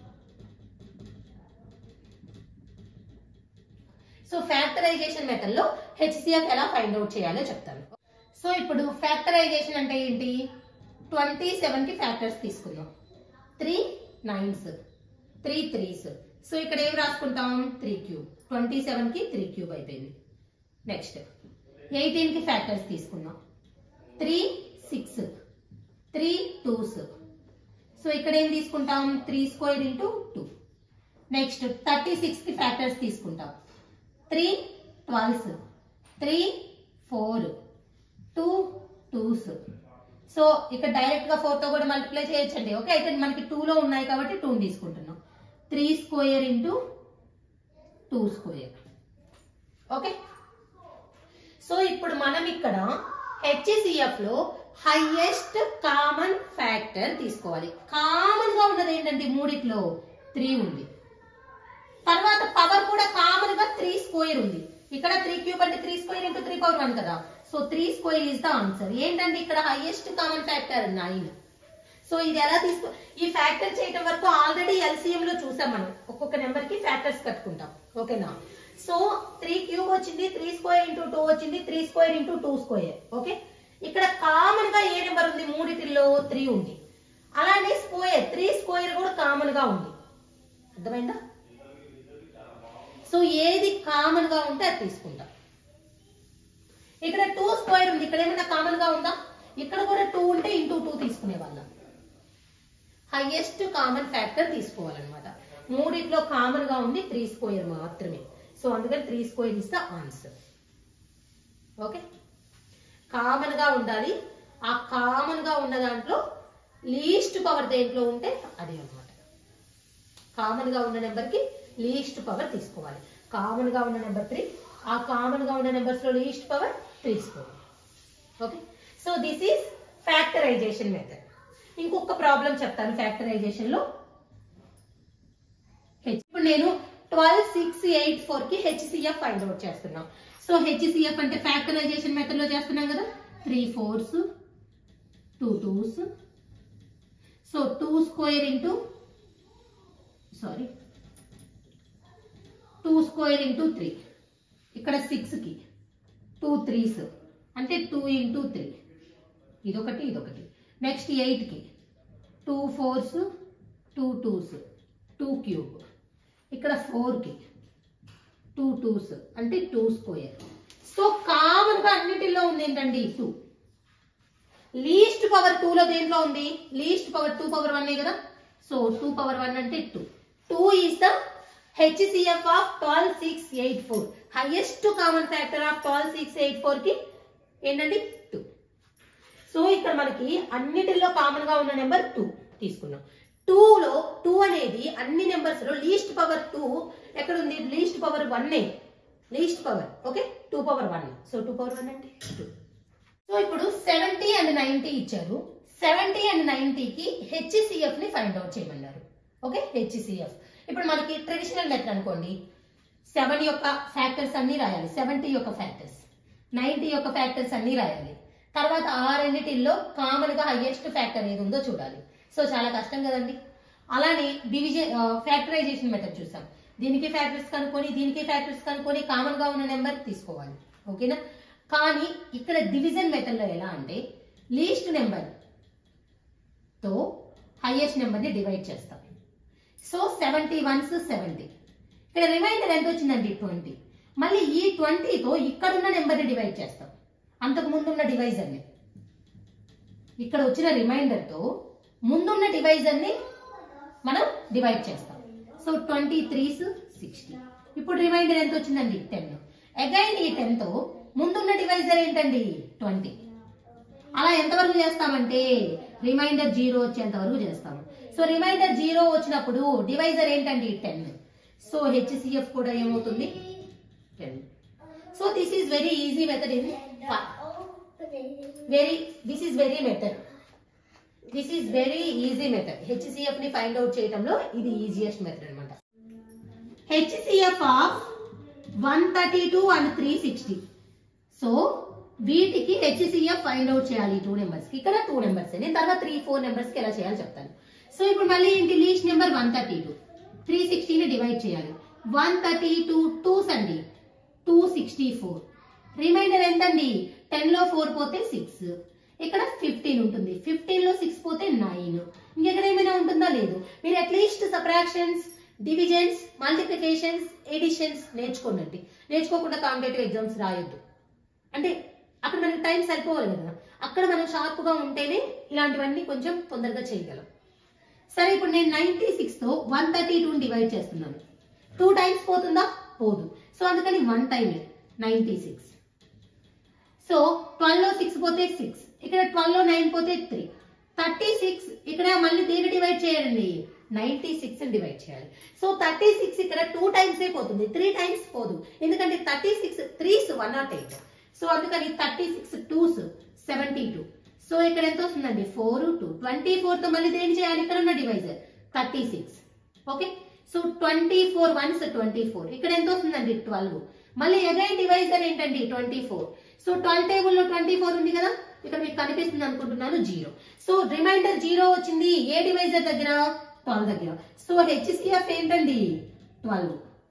సో ఫ్యాక్టరైజేషన్ మెథడ్ లో హెచ్సిఎఫ్ ఎలా ఫైండ్ అవుట్ చేయాలో చెప్తాను సో ఇప్పుడు ఫ్యాక్టరైజేషన్ అంటే ఏంటి ట్వంటీ సెవెన్ కి ఫ్యాక్టర్స్ తీసుకుందాం three nines three threes so ఇక్కడ ఏం రాసుకుంటాం త్రీ క్యూబ్ ట్వంటీ సెవెన్ కి త్రీ క్యూబ్ అయిపోయింది నెక్స్ట్ ఎయిటీన్ కి ఫ్యాక్టర్స్ తీసుకుందాం three six three twos so ఇక్కడ ఏం తీసుకుంటాం three square into two next thirty six కి ఫ్యాక్టర్స్ తీసుకుంటాం three twelves three four two twos so ఇక్కడ డైరెక్ట్ గా ఫోర్ తో కూడా మల్టిప్లై చేయొచ్చండి ఓకే అయితే మనకి టూ లో ఉన్నాయి కాబట్టి టూ తీసుకుంటున్నాం three square into two square okay so ఇప్పుడు మనం ఇక్కడ హెచ్సిఎఫ్ లో హైయెస్ట్ కామన్ ఫ్యాక్టర్ తీసుకోవాలి కామన్ గా ఉన్నది ఏంటంటే మూడిట్లో త్రీ ఉంది తర్వాత పవర్ కూడా కామన్ గా త్రీ స్క్వేర్ ఉంది ఇక్కడ త్రీ క్యూబ్ అంటే three square into three power one కదా so three square is the answer ఏంటంటే ఇక్కడ highest common factor nine so ఇది ఎలా తీసుకో ఈ ఫ్యాక్టర్ చేయటం వరకు ఆల్రెడీ ఎల్సిఎం లో చూసాం మనం ఒక్కొక్క నెంబర్ కి ఫ్యాక్టర్స్ కట్టుకుంటాం ఓకేనా సో త్రీ క్యూబ్ వచ్చింది త్రీ స్క్వేర్ ఇంటూ టూ వచ్చింది three square into two square okay ఇక్కడ కామన్ గా ఏ నెంబర్ ఉంది మూడిటిల్లో త్రీ ఉంది అలానే స్క్వేర్ త్రీ స్క్వేర్ కూడా కామన్ గా ఉంది అర్థమైందా సో ఏది కామన్ గా ఉంటే అది తీసుకుంటాం ఇక్కడ టూ స్క్వేర్ ఉంది ఇక్కడ ఏమైనా కామన్ గా ఉందా ఇక్కడ కూడా టూ ఉంటే ఇంటూ టూ తీసుకునే వాళ్ళం హైయెస్ట్ కామన్ ఫ్యాక్టర్ తీసుకోవాలన్నమాట మూడిట్లో కామన్ గా ఉంది త్రీ స్క్వేర్ మాత్రమే సో అందుకని three square is the answer okay common గా ఉండాలి ఆ కామన్ గా ఉన్న దాంట్లో లీస్ట్ పవర్ దేంట్లో ఉంటే అదే అన్నమాట కామన్ గా ఉన్న నెంబర్ కి లీస్ట్ పవర్ తీసుకోవాలి కామన్ గా ఉన్న నెంబర్ త్రీ ఆ కామన్ గా ఉన్న నెంబర్స్ లో లీస్ట్ పవర్ తీసుకోవాలి okay so this is factorization method ఇంకొక ప్రాబ్లం చెప్తాను ఫ్యాక్టరైజేషన్ లో H. ఇప్పుడు నేను ట్వెల్వ్ సిక్స్ ఎయిట్ ఫోర్ కి హెచ్సిఎఫ్ ఫైండ్ అవుట్ చేస్తున్నాం సో హెచ్సిఎఫ్ అంటే ఫ్యాక్టరైజేషన్ మెథడ్ లో చేస్తున్నాం కదా three fours two twos so two square into sorry two square into three ఇక్కడ సిక్స్ కి టూ త్రీస్ అంటే టూ ఇంటూ త్రీ ఇదొకటి ఇదొకటి నెక్స్ట్ ఎయిట్ కి two fours two twos two cube ఇక్కడ ఫోర్ కి టూ టూస్ అంటే టూ స్క్వేర్ సో కామన్ గా అన్నిటిలో ఉంది ఏంటండి టూ లీస్ట్ పవర్ టూ లో దేంట్లో ఉంది least power two power one కదా సో టూ పవర్ వన్ అంటే two two is the HCF of twelve six eight four highest common factor of twelve six eight four కి ఏంటండి టూ సో ఇక్కడ మనకి అన్నిటిలో కామన్ గా ఉన్న నెంబర్ టూ తీసుకున్నాం టూలో టూ అనేది అన్ని నెంబర్స్ లో లీస్ట్ పవర్ టూ ఎక్కడ ఉంది least power one least power okay two power one so two power one అంటే టూ సో ఇప్పుడు సెవెంటీ అండ్ నైన్టీ ఇచ్చారు సెవెంటీ అండ్ నైన్టీకి హెచ్సిఎఫ్ ని ఫైండ్ అవుట్ చేయమన్నారు ఓకే హెచ్సిఎఫ్ ఇప్పుడు మనకి ట్రెడిషనల్ మెథడ్ అనుకోండి సెవెన్ యొక్క ఫ్యాక్టర్స్ అన్ని రాయాలి సెవెంటీ యొక్క ఫ్యాక్టర్స్ నైన్టీ యొక్క ఫ్యాక్టర్స్ అన్ని రాయాలి తర్వాత ఆ రెండిటిల్లో కామన్ గా హైయెస్ట్ ఫ్యాక్టర్ ఏది ఉందో చూడాలి సో చాలా కష్టం కదండి అలానే డివిజన్ ఫ్యాక్టరైజేషన్ మెథడ్ చూసాం దీనికి ఫ్యాక్టర్స్ కనుక్కొని దీనికి ఫ్యాక్టర్స్ కనుక్కొని కామన్ గా ఉన్న నెంబర్ తీసుకోవాలి ఓకేనా కానీ ఇక్కడ డివిజన్ మెథడ్ లో ఎలా అంటే లీస్ట్ నెంబర్ తో హైయెస్ట్ నెంబర్ ని డివైడ్ చేస్తాం సో సెవెంటీ వన్స్ సెవెంటీ ఇక్కడ రిమైండర్ ఎంత వచ్చిందండి ట్వంటీ మళ్ళీ ఈ ట్వంటీతో ఇక్కడున్న నెంబర్ని డివైడ్ చేస్తాం అంతకు ముందున్న డివైజర్ని ఇక్కడ వచ్చిన రిమైండర్ తో ముందున్న డివైజర్ ని మనం డివైడ్ చేస్తాం సో ట్వంటీ త్రీస్ సిక్స్టీ ఇప్పుడు రిమైండర్ ఎంత వచ్చిందండి టెన్ అగైన్ ఈ టెన్ తో ముందున్న డివైజర్ ఏంటండి ట్వంటీ అలా ఎంతవరకు చేస్తామంటే రిమైండర్ జీరో వచ్చేంత వరకు చేస్తాము సో రిమైండర్ జీరో వచ్చినప్పుడు డివైజర్ ఏంటండి టెన్ సో హెచ్సిఎఫ్ కూడా ఏమవుతుంది ten so this is very easy method in very this is very method this is very easy method HCF ని ఫైండ్ అవుట్ చేయడంలో ఇది ఈజియెస్ట్ మెథడ్ అనమాట HCF of one thirty two and three sixty so వీటికి హెచ్సిఎఫ్ ఫైండ్ అవుట్ చేయాలి టూ నెంబర్స్ కి ఇక్కడ టూ నెంబర్స్ నేను తర్వాత త్రీ ఫోర్ నెంబర్స్ కి ఎలా చేయాలో చెప్తాను సో ఇప్పుడు మళ్ళీ ఇంటి least number one thirty two three సిక్స్టీని డివైడ్ చేయాలి వన్ థర్టీ టూ టూస్ అండి టూ సిక్స్టీ ఫోర్ రిమైండర్ ఎంతండి టెన్ లో ఫోర్ పోతే సిక్స్ ఇక్కడ ఫిఫ్టీన్ ఉంటుంది ఫిఫ్టీన్ లో సిక్స్ పోతే నైన్ ఇంకెక్కడ ఏమైనా ఉంటుందా లేదు మీరు at least subtractions divisions multiplications additions నేర్చుకోండి నేర్చుకోకుండా కాంపిటేటివ్ ఎగ్జామ్స్ రాయొద్దు అంటే అక్కడ మనకి టైం సరిపోవాలి కదా అక్కడ మనం షార్ప్ గా ఉంటేనే ఇలాంటివన్నీ కొంచెం తొందరగా చేయగలం సరే ఇప్పుడు నేను నైన్టీ సిక్స్ తో వన్ థర్టీ టూ డివైడ్ చేస్తున్నాను టూ టైమ్స్ పోతుందా పోదు సో అందుకని one time ninety six so twelve లో సిక్స్ పోతే సిక్స్ ఇక్కడ ట్వెల్వ్ లో నైన్ పోతే త్రీ థర్టీ సిక్స్ ఇక్కడ మళ్ళీ దీన్ని డివైడ్ చేయండి నైన్టీ సిక్స్ డివైడ్ చేయాలి సో థర్టీ సిక్స్ ఇక్కడ టూ టైమ్స్ ఏ పోతుంది త్రీ టైమ్స్ పోదు ఎందుకంటే thirty six threes one not eight so అందుకని thirty six twos seventy two so ఇక్కడ ఎంత వస్తుందండి ఫోర్ టూ ట్వంటీ ఫోర్ తో మళ్ళీ దేని చేయాలి ఇక్కడ ఉన్న divisor thirty six okay so twenty four ones twenty four ఇక్కడ ఎంత వస్తుందండి ట్వెల్వ్ మళ్ళీ అగైన్ డివైజర్ ఏంటండి twenty four so twelve table లో ట్వంటీ ఫోర్ ఉంది కదా ఇక్కడ మీకు కనిపిస్తుంది అనుకుంటున్నాను జీరో సో రిమైండర్ జీరో వచ్చింది ఏ డివైజర్ దగ్గర ట్వెల్వ్ దగ్గర సో హెచ్సిఎఫ్ ఏంటండి ట్వెల్వ్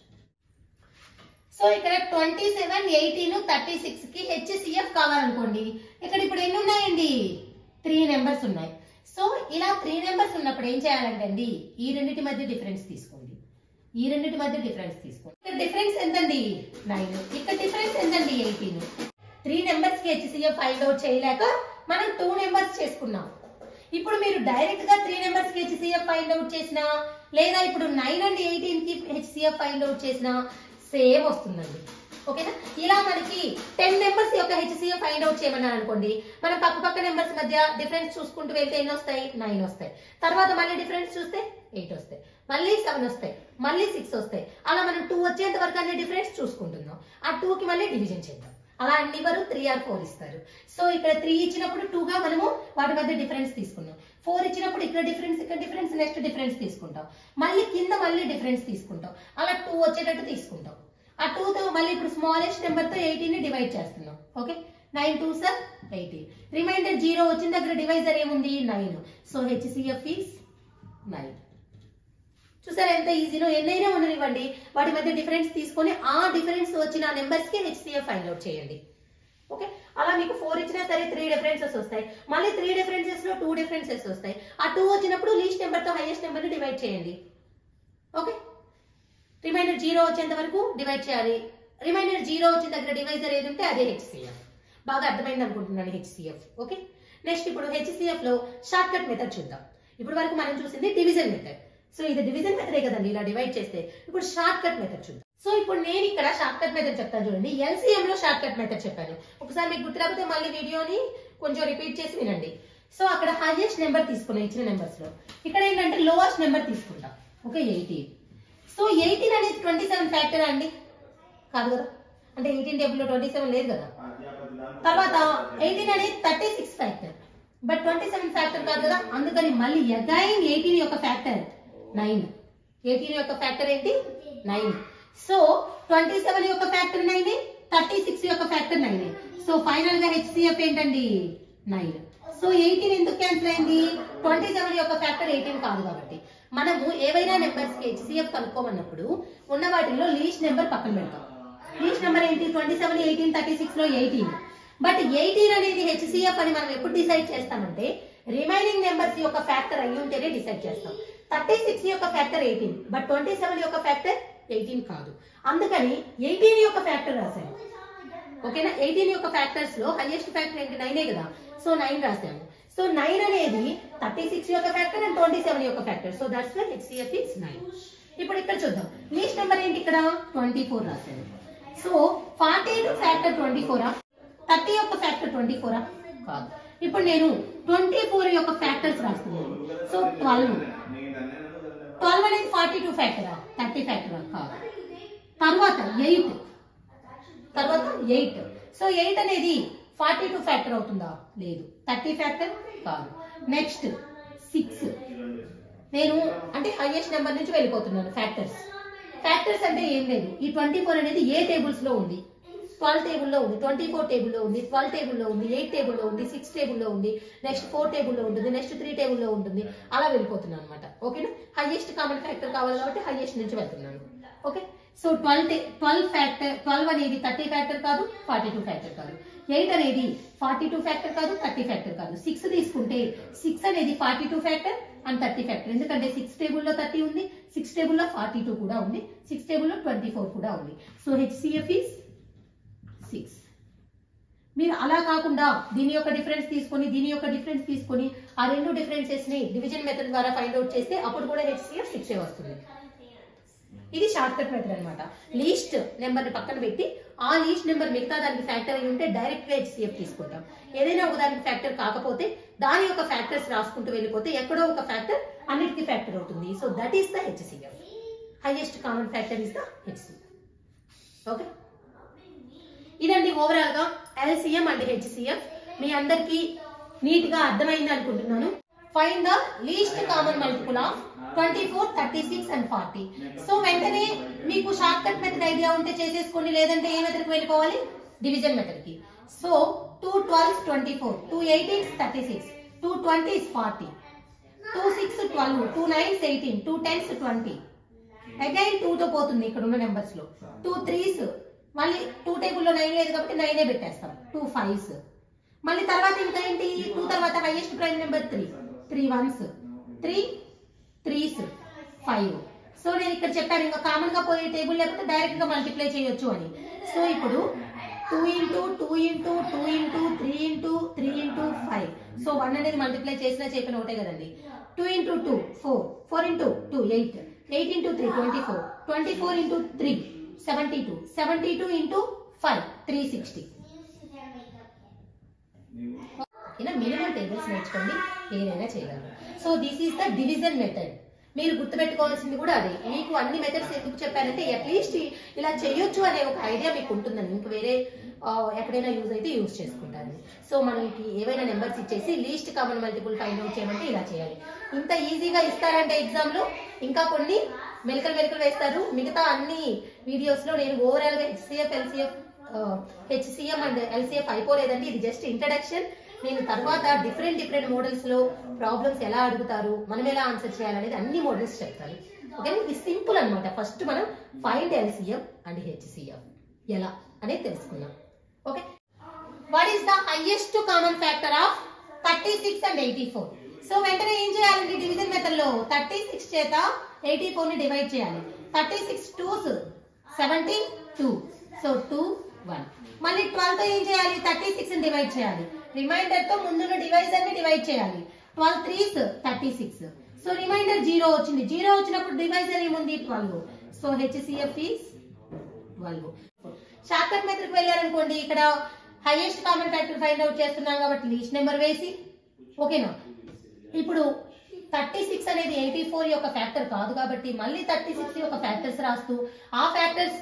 సో ఇక్కడ twenty seven eighteen thirty six కి హెచ్సిఎఫ్ కావాలనుకోండి ఇక్కడ ఇప్పుడు ఎన్ని ఉన్నాయండి త్రీ నెంబర్స్ ఉన్నాయి సో ఇలా త్రీ నెంబర్స్ ఉన్నప్పుడు ఏం చేయాలంటే అండి ఈ రెండింటి మధ్య డిఫరెన్స్ తీసుకోండి ఈ రెండింటి మధ్య డిఫరెన్స్ తీసుకోండి ఇక్కడ డిఫరెన్స్ ఎంతండి నైన్ ఇక్కడ డిఫరెన్స్ ఎంతండి ఎయిటీన్ త్రీ నెంబర్స్ కి హెచ్సిఎఫ్ ఫైండ్ అవుట్ చేయలేక మనం టూ నెంబర్స్ చేసుకున్నాం ఇప్పుడు మీరు డైరెక్ట్ గా త్రీ నెంబర్స్ కి హెచ్సిఎఫ్ ఫైండ్ అవుట్ చేసినా లేదా ఇప్పుడు నైన్ అండ్ ఎయిటీన్ కి హెచ్సిఎఫ్ ఫైండ్ అవుట్ చేసినా సేమ్ వస్తుందండి ఓకేనా ఇలా మనకి టెన్ నెంబర్స్ యొక్క హెచ్సిఎఫ్ ఫైండ్ అవుట్ చేయమన్నారు అనుకోండి మనం పక్క పక్క నెంబర్స్ మధ్య డిఫరెన్స్ చూసుకుంటూ వెళ్తే ఎన్ని వస్తాయి నైన్ వస్తాయి తర్వాత మళ్ళీ డిఫరెన్స్ చూస్తే ఎయిట్ వస్తాయి మళ్ళీ సెవెన్ వస్తాయి మళ్ళీ సిక్స్ వస్తాయి అలా మనం టూ వచ్చేంత వరకు అన్ని డిఫరెన్స్ చూసుకుంటున్నాం ఆ టూ కి మళ్ళీ డివిజన్ చేద్దాం అలా అన్ని వరకు త్రీ ఆర్ ఫోర్ ఇస్తారు సో ఇక్కడ త్రీ ఇచ్చినప్పుడు టూ గా మనము వాటి మధ్య డిఫరెన్స్ తీసుకున్నాం ఫోర్ ఇచ్చినప్పుడు ఇక్కడ డిఫరెన్స్ ఇక్కడ డిఫరెన్స్ నెక్స్ట్ డిఫరెన్స్ తీసుకుంటాం మళ్ళీ కింద మళ్ళీ డిఫరెన్స్ తీసుకుంటాం అలా టూ వచ్చేటట్టు తీసుకుంటాం ఆ టూ తో మళ్ళీ ఇప్పుడు స్మాలెస్ట్ నెంబర్ తో ఎయిటీన్ ని డివైడ్ చేస్తున్నాం okay nine two sir eighteen remainder zero వచ్చిన దగ్గర డివైజర్ ఏముంది nine so HCF is nine చూసారా ఎంత ఈజీనో ఎన్నైనా ఉండనివ్వండి వాటి మధ్య డిఫరెన్స్ తీసుకొని ఆ డిఫరెన్స్ వచ్చిన నెంబర్స్ కి హెచ్సిఎఫ్ ఫైండ్ అవుట్ చేయండి ఓకే అలా మీకు ఫోర్ ఇచ్చినా సరే త్రీ డిఫరెన్సెస్ వస్తాయి మళ్ళీ త్రీ డిఫరెన్సెస్ లో టూ డిఫరెన్సెస్ వస్తాయి ఆ టూ వచ్చినప్పుడు లీస్ట్ నెంబర్ తో హైయెస్ట్ నెంబర్ ని డివైడ్ చేయండి ఓకే రిమైండర్ జీరో వచ్చేంత వరకు డివైడ్ చేయాలి రిమైండర్ జీరో వచ్చిన దగ్గర డివైజర్ ఏది ఉంటే అదే హెచ్సిఎఫ్ బాగా అర్థమైంది అనుకుంటున్నాను హెచ్సిఎఫ్ ఓకే నెక్స్ట్ ఇప్పుడు హెచ్సిఎఫ్ లో షార్ట్ కట్ మెథడ్ చూద్దాం ఇప్పుడు వరకు మనం చూసింది డివిజన్ మెథడ్ సో ఇది డివిజన్ మెథడే కదండి ఇలా డివైడ్ చేస్తే ఇప్పుడు షార్ట్ కట్ మెథడ్ చూద్దాం సో ఇప్పుడు నేను ఇక్కడ షార్ట్ కట్ మెథడ్ చెప్తాను చూడండి ఎల్సీఎం లో షార్ట్ కట్ మెథడ్ చెప్పాను ఒకసారి మీకు గుర్తు రాకపోతే మళ్ళీ వీడియోని కొంచెం రిపీట్ చేసి వినండి సో అక్కడ హైయెస్ట్ నెంబర్ తీసుకున్నాం ఇచ్చిన నెంబర్స్ లో ఇక్కడ ఏంటంటే లోవెస్ట్ నెంబర్ తీసుకుంటాం ఓకే ఎయిటీన్ సో ఎయిటీన్ అనేది ట్వంటీ సెవెన్ ఫ్యాక్టర్ అండి కాదు కదా అంటే ఎయిటీన్ టేబుల్ లో ట్వంటీ సెవెన్ లేదు కదా తర్వాత ఎయిటీన్ అనేది thirty six factor but twenty seven factor కాదు కదా అందుకని మళ్ళీ అగైన్ ఎయిటీన్ యొక్క ఫ్యాక్టర్ నైన్ ఎయిటీన్ యొక్క ఫ్యాక్టర్ ఏంటి నైన్ సో ట్వంటీ సెవెన్ యొక్క ఫ్యాక్టర్ నైన్ థర్టీ సిక్స్ యొక్క ఫ్యాక్టర్ నైన్ సో ఫైనల్ గా హెచ్సిఎఫ్ ఏంటండి నైన్ సో ఎయిటీన్ ఎందుకు క్యాన్సిల్ అయింది ట్వంటీ సెవెన్ యొక్క ఫ్యాక్టర్ ఎయిటీన్ కాదు కాబట్టి మనము ఏవైనా నెంబర్స్ కి హెచ్సిఎఫ్ కనుక్కోమన్నప్పుడు ఉన్న వాటిల్లో లీస్ట్ నెంబర్ పక్కన పెడతాం లీస్ట్ నెంబర్ ఏంటి twenty seven eighteen thirty six లో ఎయిటీన్ బట్ ఎయిటీన్ అనేది హెచ్సిఎఫ్ అని మనం ఎప్పుడు డిసైడ్ చేస్తామంటే రిమైనింగ్ నెంబర్స్ యొక్క ఫ్యాక్టర్ అయ్యి ఉంటేనే డిసైడ్ చేస్తాం థర్టీ సిక్స్ యొక్క factor eighteen but twenty seven యొక్క ఫ్యాక్టర్ ఎయిటీన్ కాదు అందుకని ఎయిటీన్ యొక్క ఫ్యాక్టర్ రాశాను ఓకేనా ఎయిటీన్ యొక్క ఫ్యాక్టర్స్ లో హైయెస్ట్ ఫ్యాక్టర్ ఏంటి నైనే కదా సో నైన్ రాశాము సో నైన్ అనేది థర్టీ సిక్స్ యొక్క ఫ్యాక్టర్ అండ్ ట్వంటీ సెవెన్ యొక్క factor so that's why HCF is nine ఇప్పుడు ఇక్కడ చూద్దాం లీస్ట్ నెంబర్ ఏంటి ఇక్కడ ట్వంటీ ఫోర్ రాశాను సో ఫార్టీ ఫ్యాక్టర్ ట్వంటీ ఫోరా థర్టీ యొక్క ఫ్యాక్టర్ ట్వంటీ ఫోరా కాదు ఇప్పుడు నేను ట్వంటీ ఫోర్ యొక్క ఫ్యాక్టర్స్ రాస్తున్నాను సో ట్వెల్వ్ ట్వెల్వ్ అనేది ఫార్టీ టూ ఫ్యాక్టరా థర్టీ ఫ్యాక్టరా కాదు తర్వాత ఎయిట్ తర్వాత ఎయిట్ సో ఎయిట్ అనేది ఫార్టీ టూ ఫ్యాక్టర్ అవుతుందా లేదు థర్టీ ఫ్యాక్టర్ కాదు నెక్స్ట్ సిక్స్ నేను అంటే హైయెస్ట్ నెంబర్ నుంచి వెళ్ళిపోతున్నాను ఫ్యాక్టర్స్ ఫ్యాక్టర్స్ అంటే ఏం లేదు ఈ ట్వంటీ ఫోర్ అనేది ఏ టేబుల్స్ లో ఉంది ట్వెల్వ్ టేబుల్లో ఉంది ట్వంటీ ఫోర్ టేబుల్లో ఉంది ట్వెల్వ్ టేబుల్లో ఉంది ఎయిట్ టేబుల్లో ఉంది సిక్స్ టేబుల్లో ఉంది నెక్స్ట్ ఫోర్ టేబుల్లో ఉంటుంది నెక్స్ట్ త్రీ టేబుల్లో ఉంటుంది అలా వెళ్ళిపోతున్నాను అనమాట ఓకేనా హైయెస్ట్ కామన్ ఫ్యాక్టర్ కావాలి కాబట్టి హైయెస్ట్ నుంచి వెళ్తున్నాను okay so twelve twelve factor twelve అనేది థర్టీ ఫ్యాక్టర్ కాదు ఫార్టీ టూ ఫ్యాక్టర్ కాదు ఎయిట్ అనేది ఫార్టీ టూ ఫ్యాక్టర్ కాదు థర్టీ ఫ్యాక్టర్ కాదు సిక్స్ తీసుకుంటే సిక్స్ అనేది forty two factor and thirty factor ఎందుకంటే సిక్స్ టేబుల్లో థర్టీ ఉంది సిక్స్ టేబుల్లో ఫార్టీ టూ కూడా ఉంది సిక్స్ టేబుల్లో ట్వంటీ ఫోర్ కూడా ఉంది సో హెచ్సిఎఫ్ ఈస్ సిక్స్ మీరు అలా కాకుండా దీని యొక్క డిఫరెన్స్ తీసుకొని దీని యొక్క డిఫరెన్స్ తీసుకొని ఆ రెండు డిఫరెన్సెస్ ని డివిజన్ మెథడ్ ద్వారా ఫైండ్ అవుట్ చేస్తే అప్పుడు కూడా హెచ్సిఎఫ్ సిక్స్ వస్తుంది ఇది షార్ట్ కట్ మెథడ్ అనమాట లీస్ట్ నెంబర్ ని పక్కన పెట్టి ఆ లీస్ట్ నెంబర్ మిగతా దానికి ఫ్యాక్టర్ అయి ఉంటే డైరెక్ట్ గా హెచ్సిఎఫ్ తీసుకుంటాం ఏదైనా ఒక దానికి ఫ్యాక్టర్ కాకపోతే దాని యొక్క ఫ్యాక్టర్స్ రాసుకుంటూ వెళ్ళిపోతే ఎక్కడో ఒక ఫ్యాక్టర్ అన్నిటికీ ఫ్యాక్టర్ అవుతుంది so that is the HCF highest common factor is the HCF okay ఇదండి ఓవరాల్ గా ఎల్సిఎం అండ్ హెచ్సిఎఫ్ మీ అందరికి నీట్ గా అర్థమైంది అనుకుంటున్నాను fine the least common multiple of twenty four thirty six and forty so వెంటనే మీకు షార్ట్ కట్ మెథడ్ ఐడియా ఉంటే చేసేసుకోండి లేదంటే ఏ మెథడ్ కి వెళ్ళిపోవాలి డివిజన్ మెథడ్ కి so two twelve twenty four two eighteen thirty six two twenty forty two six twelve two nines eighteen two tens twenty again two తో పోతుంది ఇక్కడ ఉన్న నెంబర్స్ లో టూ త్రీస్ మళ్ళీ టూ టేబుల్ లో నైన్ లేదు కాబట్టి నైనే పెట్టేస్తాం టూ ఫైవ్స్ మళ్ళీ తర్వాత ఇంకా ఏంటి టూ తర్వాత highest prime number three three ones three threes five so నేను ఇక్కడ చెప్పాను ఇంకా కామన్ గా పోయే టేబుల్ లేకపోతే డైరెక్ట్ గా మల్టిప్లై చేయొచ్చు అని సో ఇప్పుడు two into two into two into three into three into five so one అనేది మల్టిప్లై చేసినా చెప్పిన ఒకటే కదండి two into two four four into two eight eight into three twenty four twenty four into three seventy two seventy two into five three sixty ఓకేనా మినిమం టేబుల్స్ నేర్చుకోండి ఏదైనా చేయగలరు so this is the division method మీరు గుర్తుపెట్టుకోవాల్సింది కూడా అదే మీకు అన్ని మెథడ్స్ ఎందుకు చెప్పానంటే అట్లీస్ట్ ఇలా చేయొచ్చు అనే ఒక ఐడియా మీకు ఉంటుందని ఇంక వేరే ఆ, ఎక్కడైనా యూజ్ అయితే యూజ్ చేసుకుంటారు సో మనకి ఏవైనా నెంబర్స్ ఇచ్చేసి least common multiple find out చేయమంటే ఇలా చేయాలి ఇంత ఈజీగా ఇస్తారంటే ఎగ్జామ్ లో ఇంకా కొన్ని మెలకలు మెలకలు వేస్తారు మిగతా అన్ని వీడియోస్ లో నేను ఓవరాల్ గా HCF LCF HCM and LCF అయిపోలేదండి ఇది జస్ట్ ఇంట్రడక్షన్ నేను తర్వాత డిఫరెంట్ డిఫరెంట్ మోడల్స్ లో ప్రాబ్లమ్స్ ఎలా అడుగుతారు మనం ఎలా ఆన్సర్ చేయాలనేది అన్ని మోడల్స్ చెప్తాను ఓకే ఇది సింపుల్ అన్నమాట ఫస్ట్ మనం ఫైండ్ ఎల్సిఎం అండ్ హెచ్సిఎం ఎలా అనేది తెలుసుకుందాం okay what is the highest common factor of thirty six and eighty four so వెంటనే ఏం చేయాలండి డివిజన్ మెథడ్ లో థర్టీ సిక్స్ చేత ఎయిటీ ఫోర్ ని డివైడ్ చేయాలి thirty six twos seventy two so two one మళ్ళీ ట్వెల్వ్ తో ఏం చేయాలి థర్టీ సిక్స్ డివైడ్ చేయాలి రిమైండర్ తో ముందున్న డివైజర్ ని డివైడ్ చేయాలి twelve threes thirty six so remainder zero వచ్చింది జీరో వచ్చినప్పుడు డివైజర్ ఏముంది twelve so HCF is twelve short cut method వెళ్ళారనుకోండి ఇక్కడ highest common factor find out చేస్తున్నాం కాబట్టి లీస్ట్ నెంబర్ వేసి ఓకేనా ఇప్పుడు థర్టీ సిక్స్ అనేది ఎయిటీ ఫోర్ యొక్క ఫ్యాక్టర్ కాదు కాబట్టి మళ్ళీ థర్టీ సిక్స్ యొక్క ఫ్యాక్టర్స్ రాస్తూ ఆ ఫ్యాక్టర్స్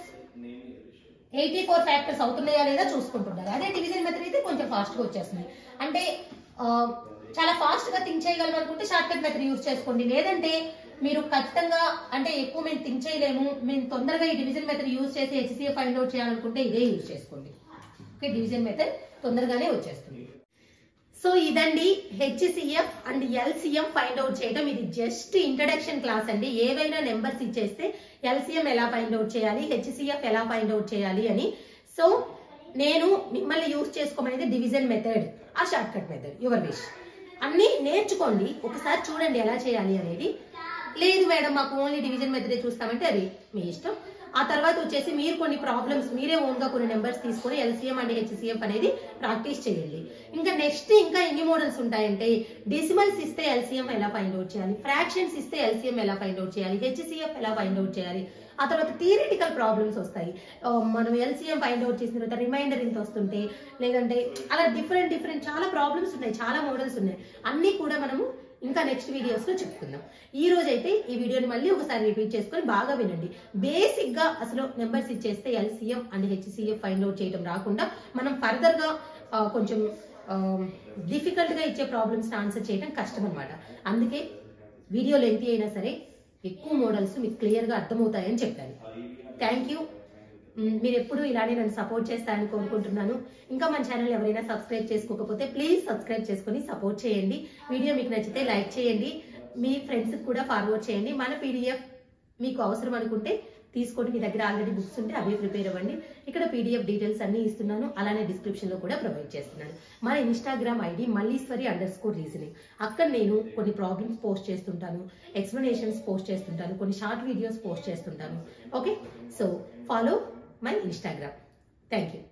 ఎయిటీ ఫోర్ ఫ్యాక్టర్స్ అవుతున్నాయా లేదా చూసుకుంటుండాలి అదే డివిజన్ మెథడ్ అయితే కొంచెం ఫాస్ట్ గా వచ్చేస్తుంది అంటే ఆ, చాలా ఫాస్ట్ గా థింక్ చేయగలం అనుకుంటే షార్ట్ కట్ మెథడ్ యూజ్ చేసుకోండి లేదంటే మీరు ఖచ్చితంగా అంటే ఎక్కువ మేము థింక్ చేయలేము మేము తొందరగా ఈ డివిజన్ మెథడ్ యూజ్ చేసి హెచ్సిఎఫ్ ఫైండ్ అవుట్ చేయాలనుకుంటే ఇదే యూజ్ చేసుకోండి ఓకే డివిజన్ మెథడ్ తొందరగానే వచ్చేస్తుంది సో ఇదండి HCF and LCM find out చేయడం ఇది జస్ట్ ఇంట్రడక్షన్ క్లాస్ అండి ఏవైనా నెంబర్స్ ఇచ్చేస్తే ఎల్సిఎం ఎలా ఫైండ్ అవుట్ చేయాలి హెచ్సిఎఫ్ ఎలా ఫైండ్ అవుట్ చేయాలి అని సో నేను మిమ్మల్ని యూజ్ చేసుకోమనేది డివిజన్ మెథడ్ ఆ short cut method your wish అన్ని నేర్చుకోండి ఒకసారి చూడండి ఎలా చేయాలి అనేది లేదు మేడం మాకు ఓన్లీ డివిజన్ మెథడే చూస్తామంటే అది మీ ఇష్టం ఆ తర్వాత వచ్చేసి మీరు కొన్ని ప్రాబ్లమ్స్ మీరే ఓన్ గా కొన్ని నెంబర్స్ తీసుకొని ఎల్సీఎం అండ్ హెచ్సిఎఫ్ అనేది ప్రాక్టీస్ చేయండి ఇంకా నెక్స్ట్ ఇంకా ఎన్ని మోడల్స్ ఉంటాయంటే డెసిమల్స్ ఇస్తే ఎల్సీఎం ఎలా ఫైండ్ అవుట్ చేయాలి ఫ్రాక్షన్స్ ఇస్తే ఎల్సీఎం ఎలా ఫైండ్ అవుట్ చేయాలి హెచ్సిఎఫ్ ఎలా ఫైండ్ అవుట్ చేయాలి ఆ తర్వాత థియరిటికల్ ప్రాబ్లమ్స్ వస్తాయి ఆ, మనం ఎల్సీఎం ఫైండ్ అవుట్ చేసిన తర్వాత రిమైండర్ ఇంత వస్తుంటే లేదంటే అలా డిఫరెంట్ డిఫరెంట్ చాలా ప్రాబ్లమ్స్ ఉన్నాయి చాలా మోడల్స్ ఉన్నాయి అన్ని కూడా మనము ఇంకా నెక్స్ట్ వీడియోస్ లో చెప్పుకుందాం ఈ రోజు అయితే ఈ వీడియోని మళ్ళీ ఒకసారి రిపీట్ చేసుకొని బాగా వినండి బేసిక్ గా అసలు నెంబర్స్ ఇచ్చేస్తే LCM and HCF find out చేయడం రాకుండా మనం ఫర్దర్ గా ఆ, కొంచెం డిఫికల్ట్ గా ఇచ్చే ప్రాబ్లమ్స్ ఆన్సర్ చేయడం కష్టం అనమాట అందుకే వీడియో లెంతీ అయినా సరే ఎక్కువ మోడల్స్ మీకు క్లియర్ గా అర్థమవుతాయని చెప్పాను థ్యాంక్ యూ మ్, మీరు ఎప్పుడు ఇలానే నన్ను సపోర్ట్ చేస్తారని కోరుకుంటున్నాను ఇంకా మన ఛానల్ ఎవరైనా సబ్స్క్రైబ్ చేసుకోకపోతే ప్లీజ్ సబ్స్క్రైబ్ చేసుకొని సపోర్ట్ చేయండి వీడియో మీకు నచ్చితే లైక్ చేయండి మీ ఫ్రెండ్స్ కూడా ఫార్వర్డ్ చేయండి మన పీడిఎఫ్ మీకు అవసరం అనుకుంటే తీసుకోండి మీ దగ్గర ఆల్రెడీ బుక్స్ ఉంటే అవి ప్రిపేర్ అవ్వండి ఇక్కడ పీడిఎఫ్ డీటెయిల్స్ అన్ని ఇస్తున్నాను అలానే డిస్క్రిప్షన్ లో కూడా ప్రొవైడ్ చేస్తున్నాను మన Instagram ID Malleswari under score reasoning అక్కడ నేను కొన్ని ప్రాబ్లమ్స్ పోస్ట్ చేస్తుంటాను ఎక్స్ప్లెనేషన్స్ పోస్ట్ చేస్తుంటాను కొన్ని షార్ట్ వీడియోస్ పోస్ట్ చేస్తుంటాను okay so follow my Instagram thank you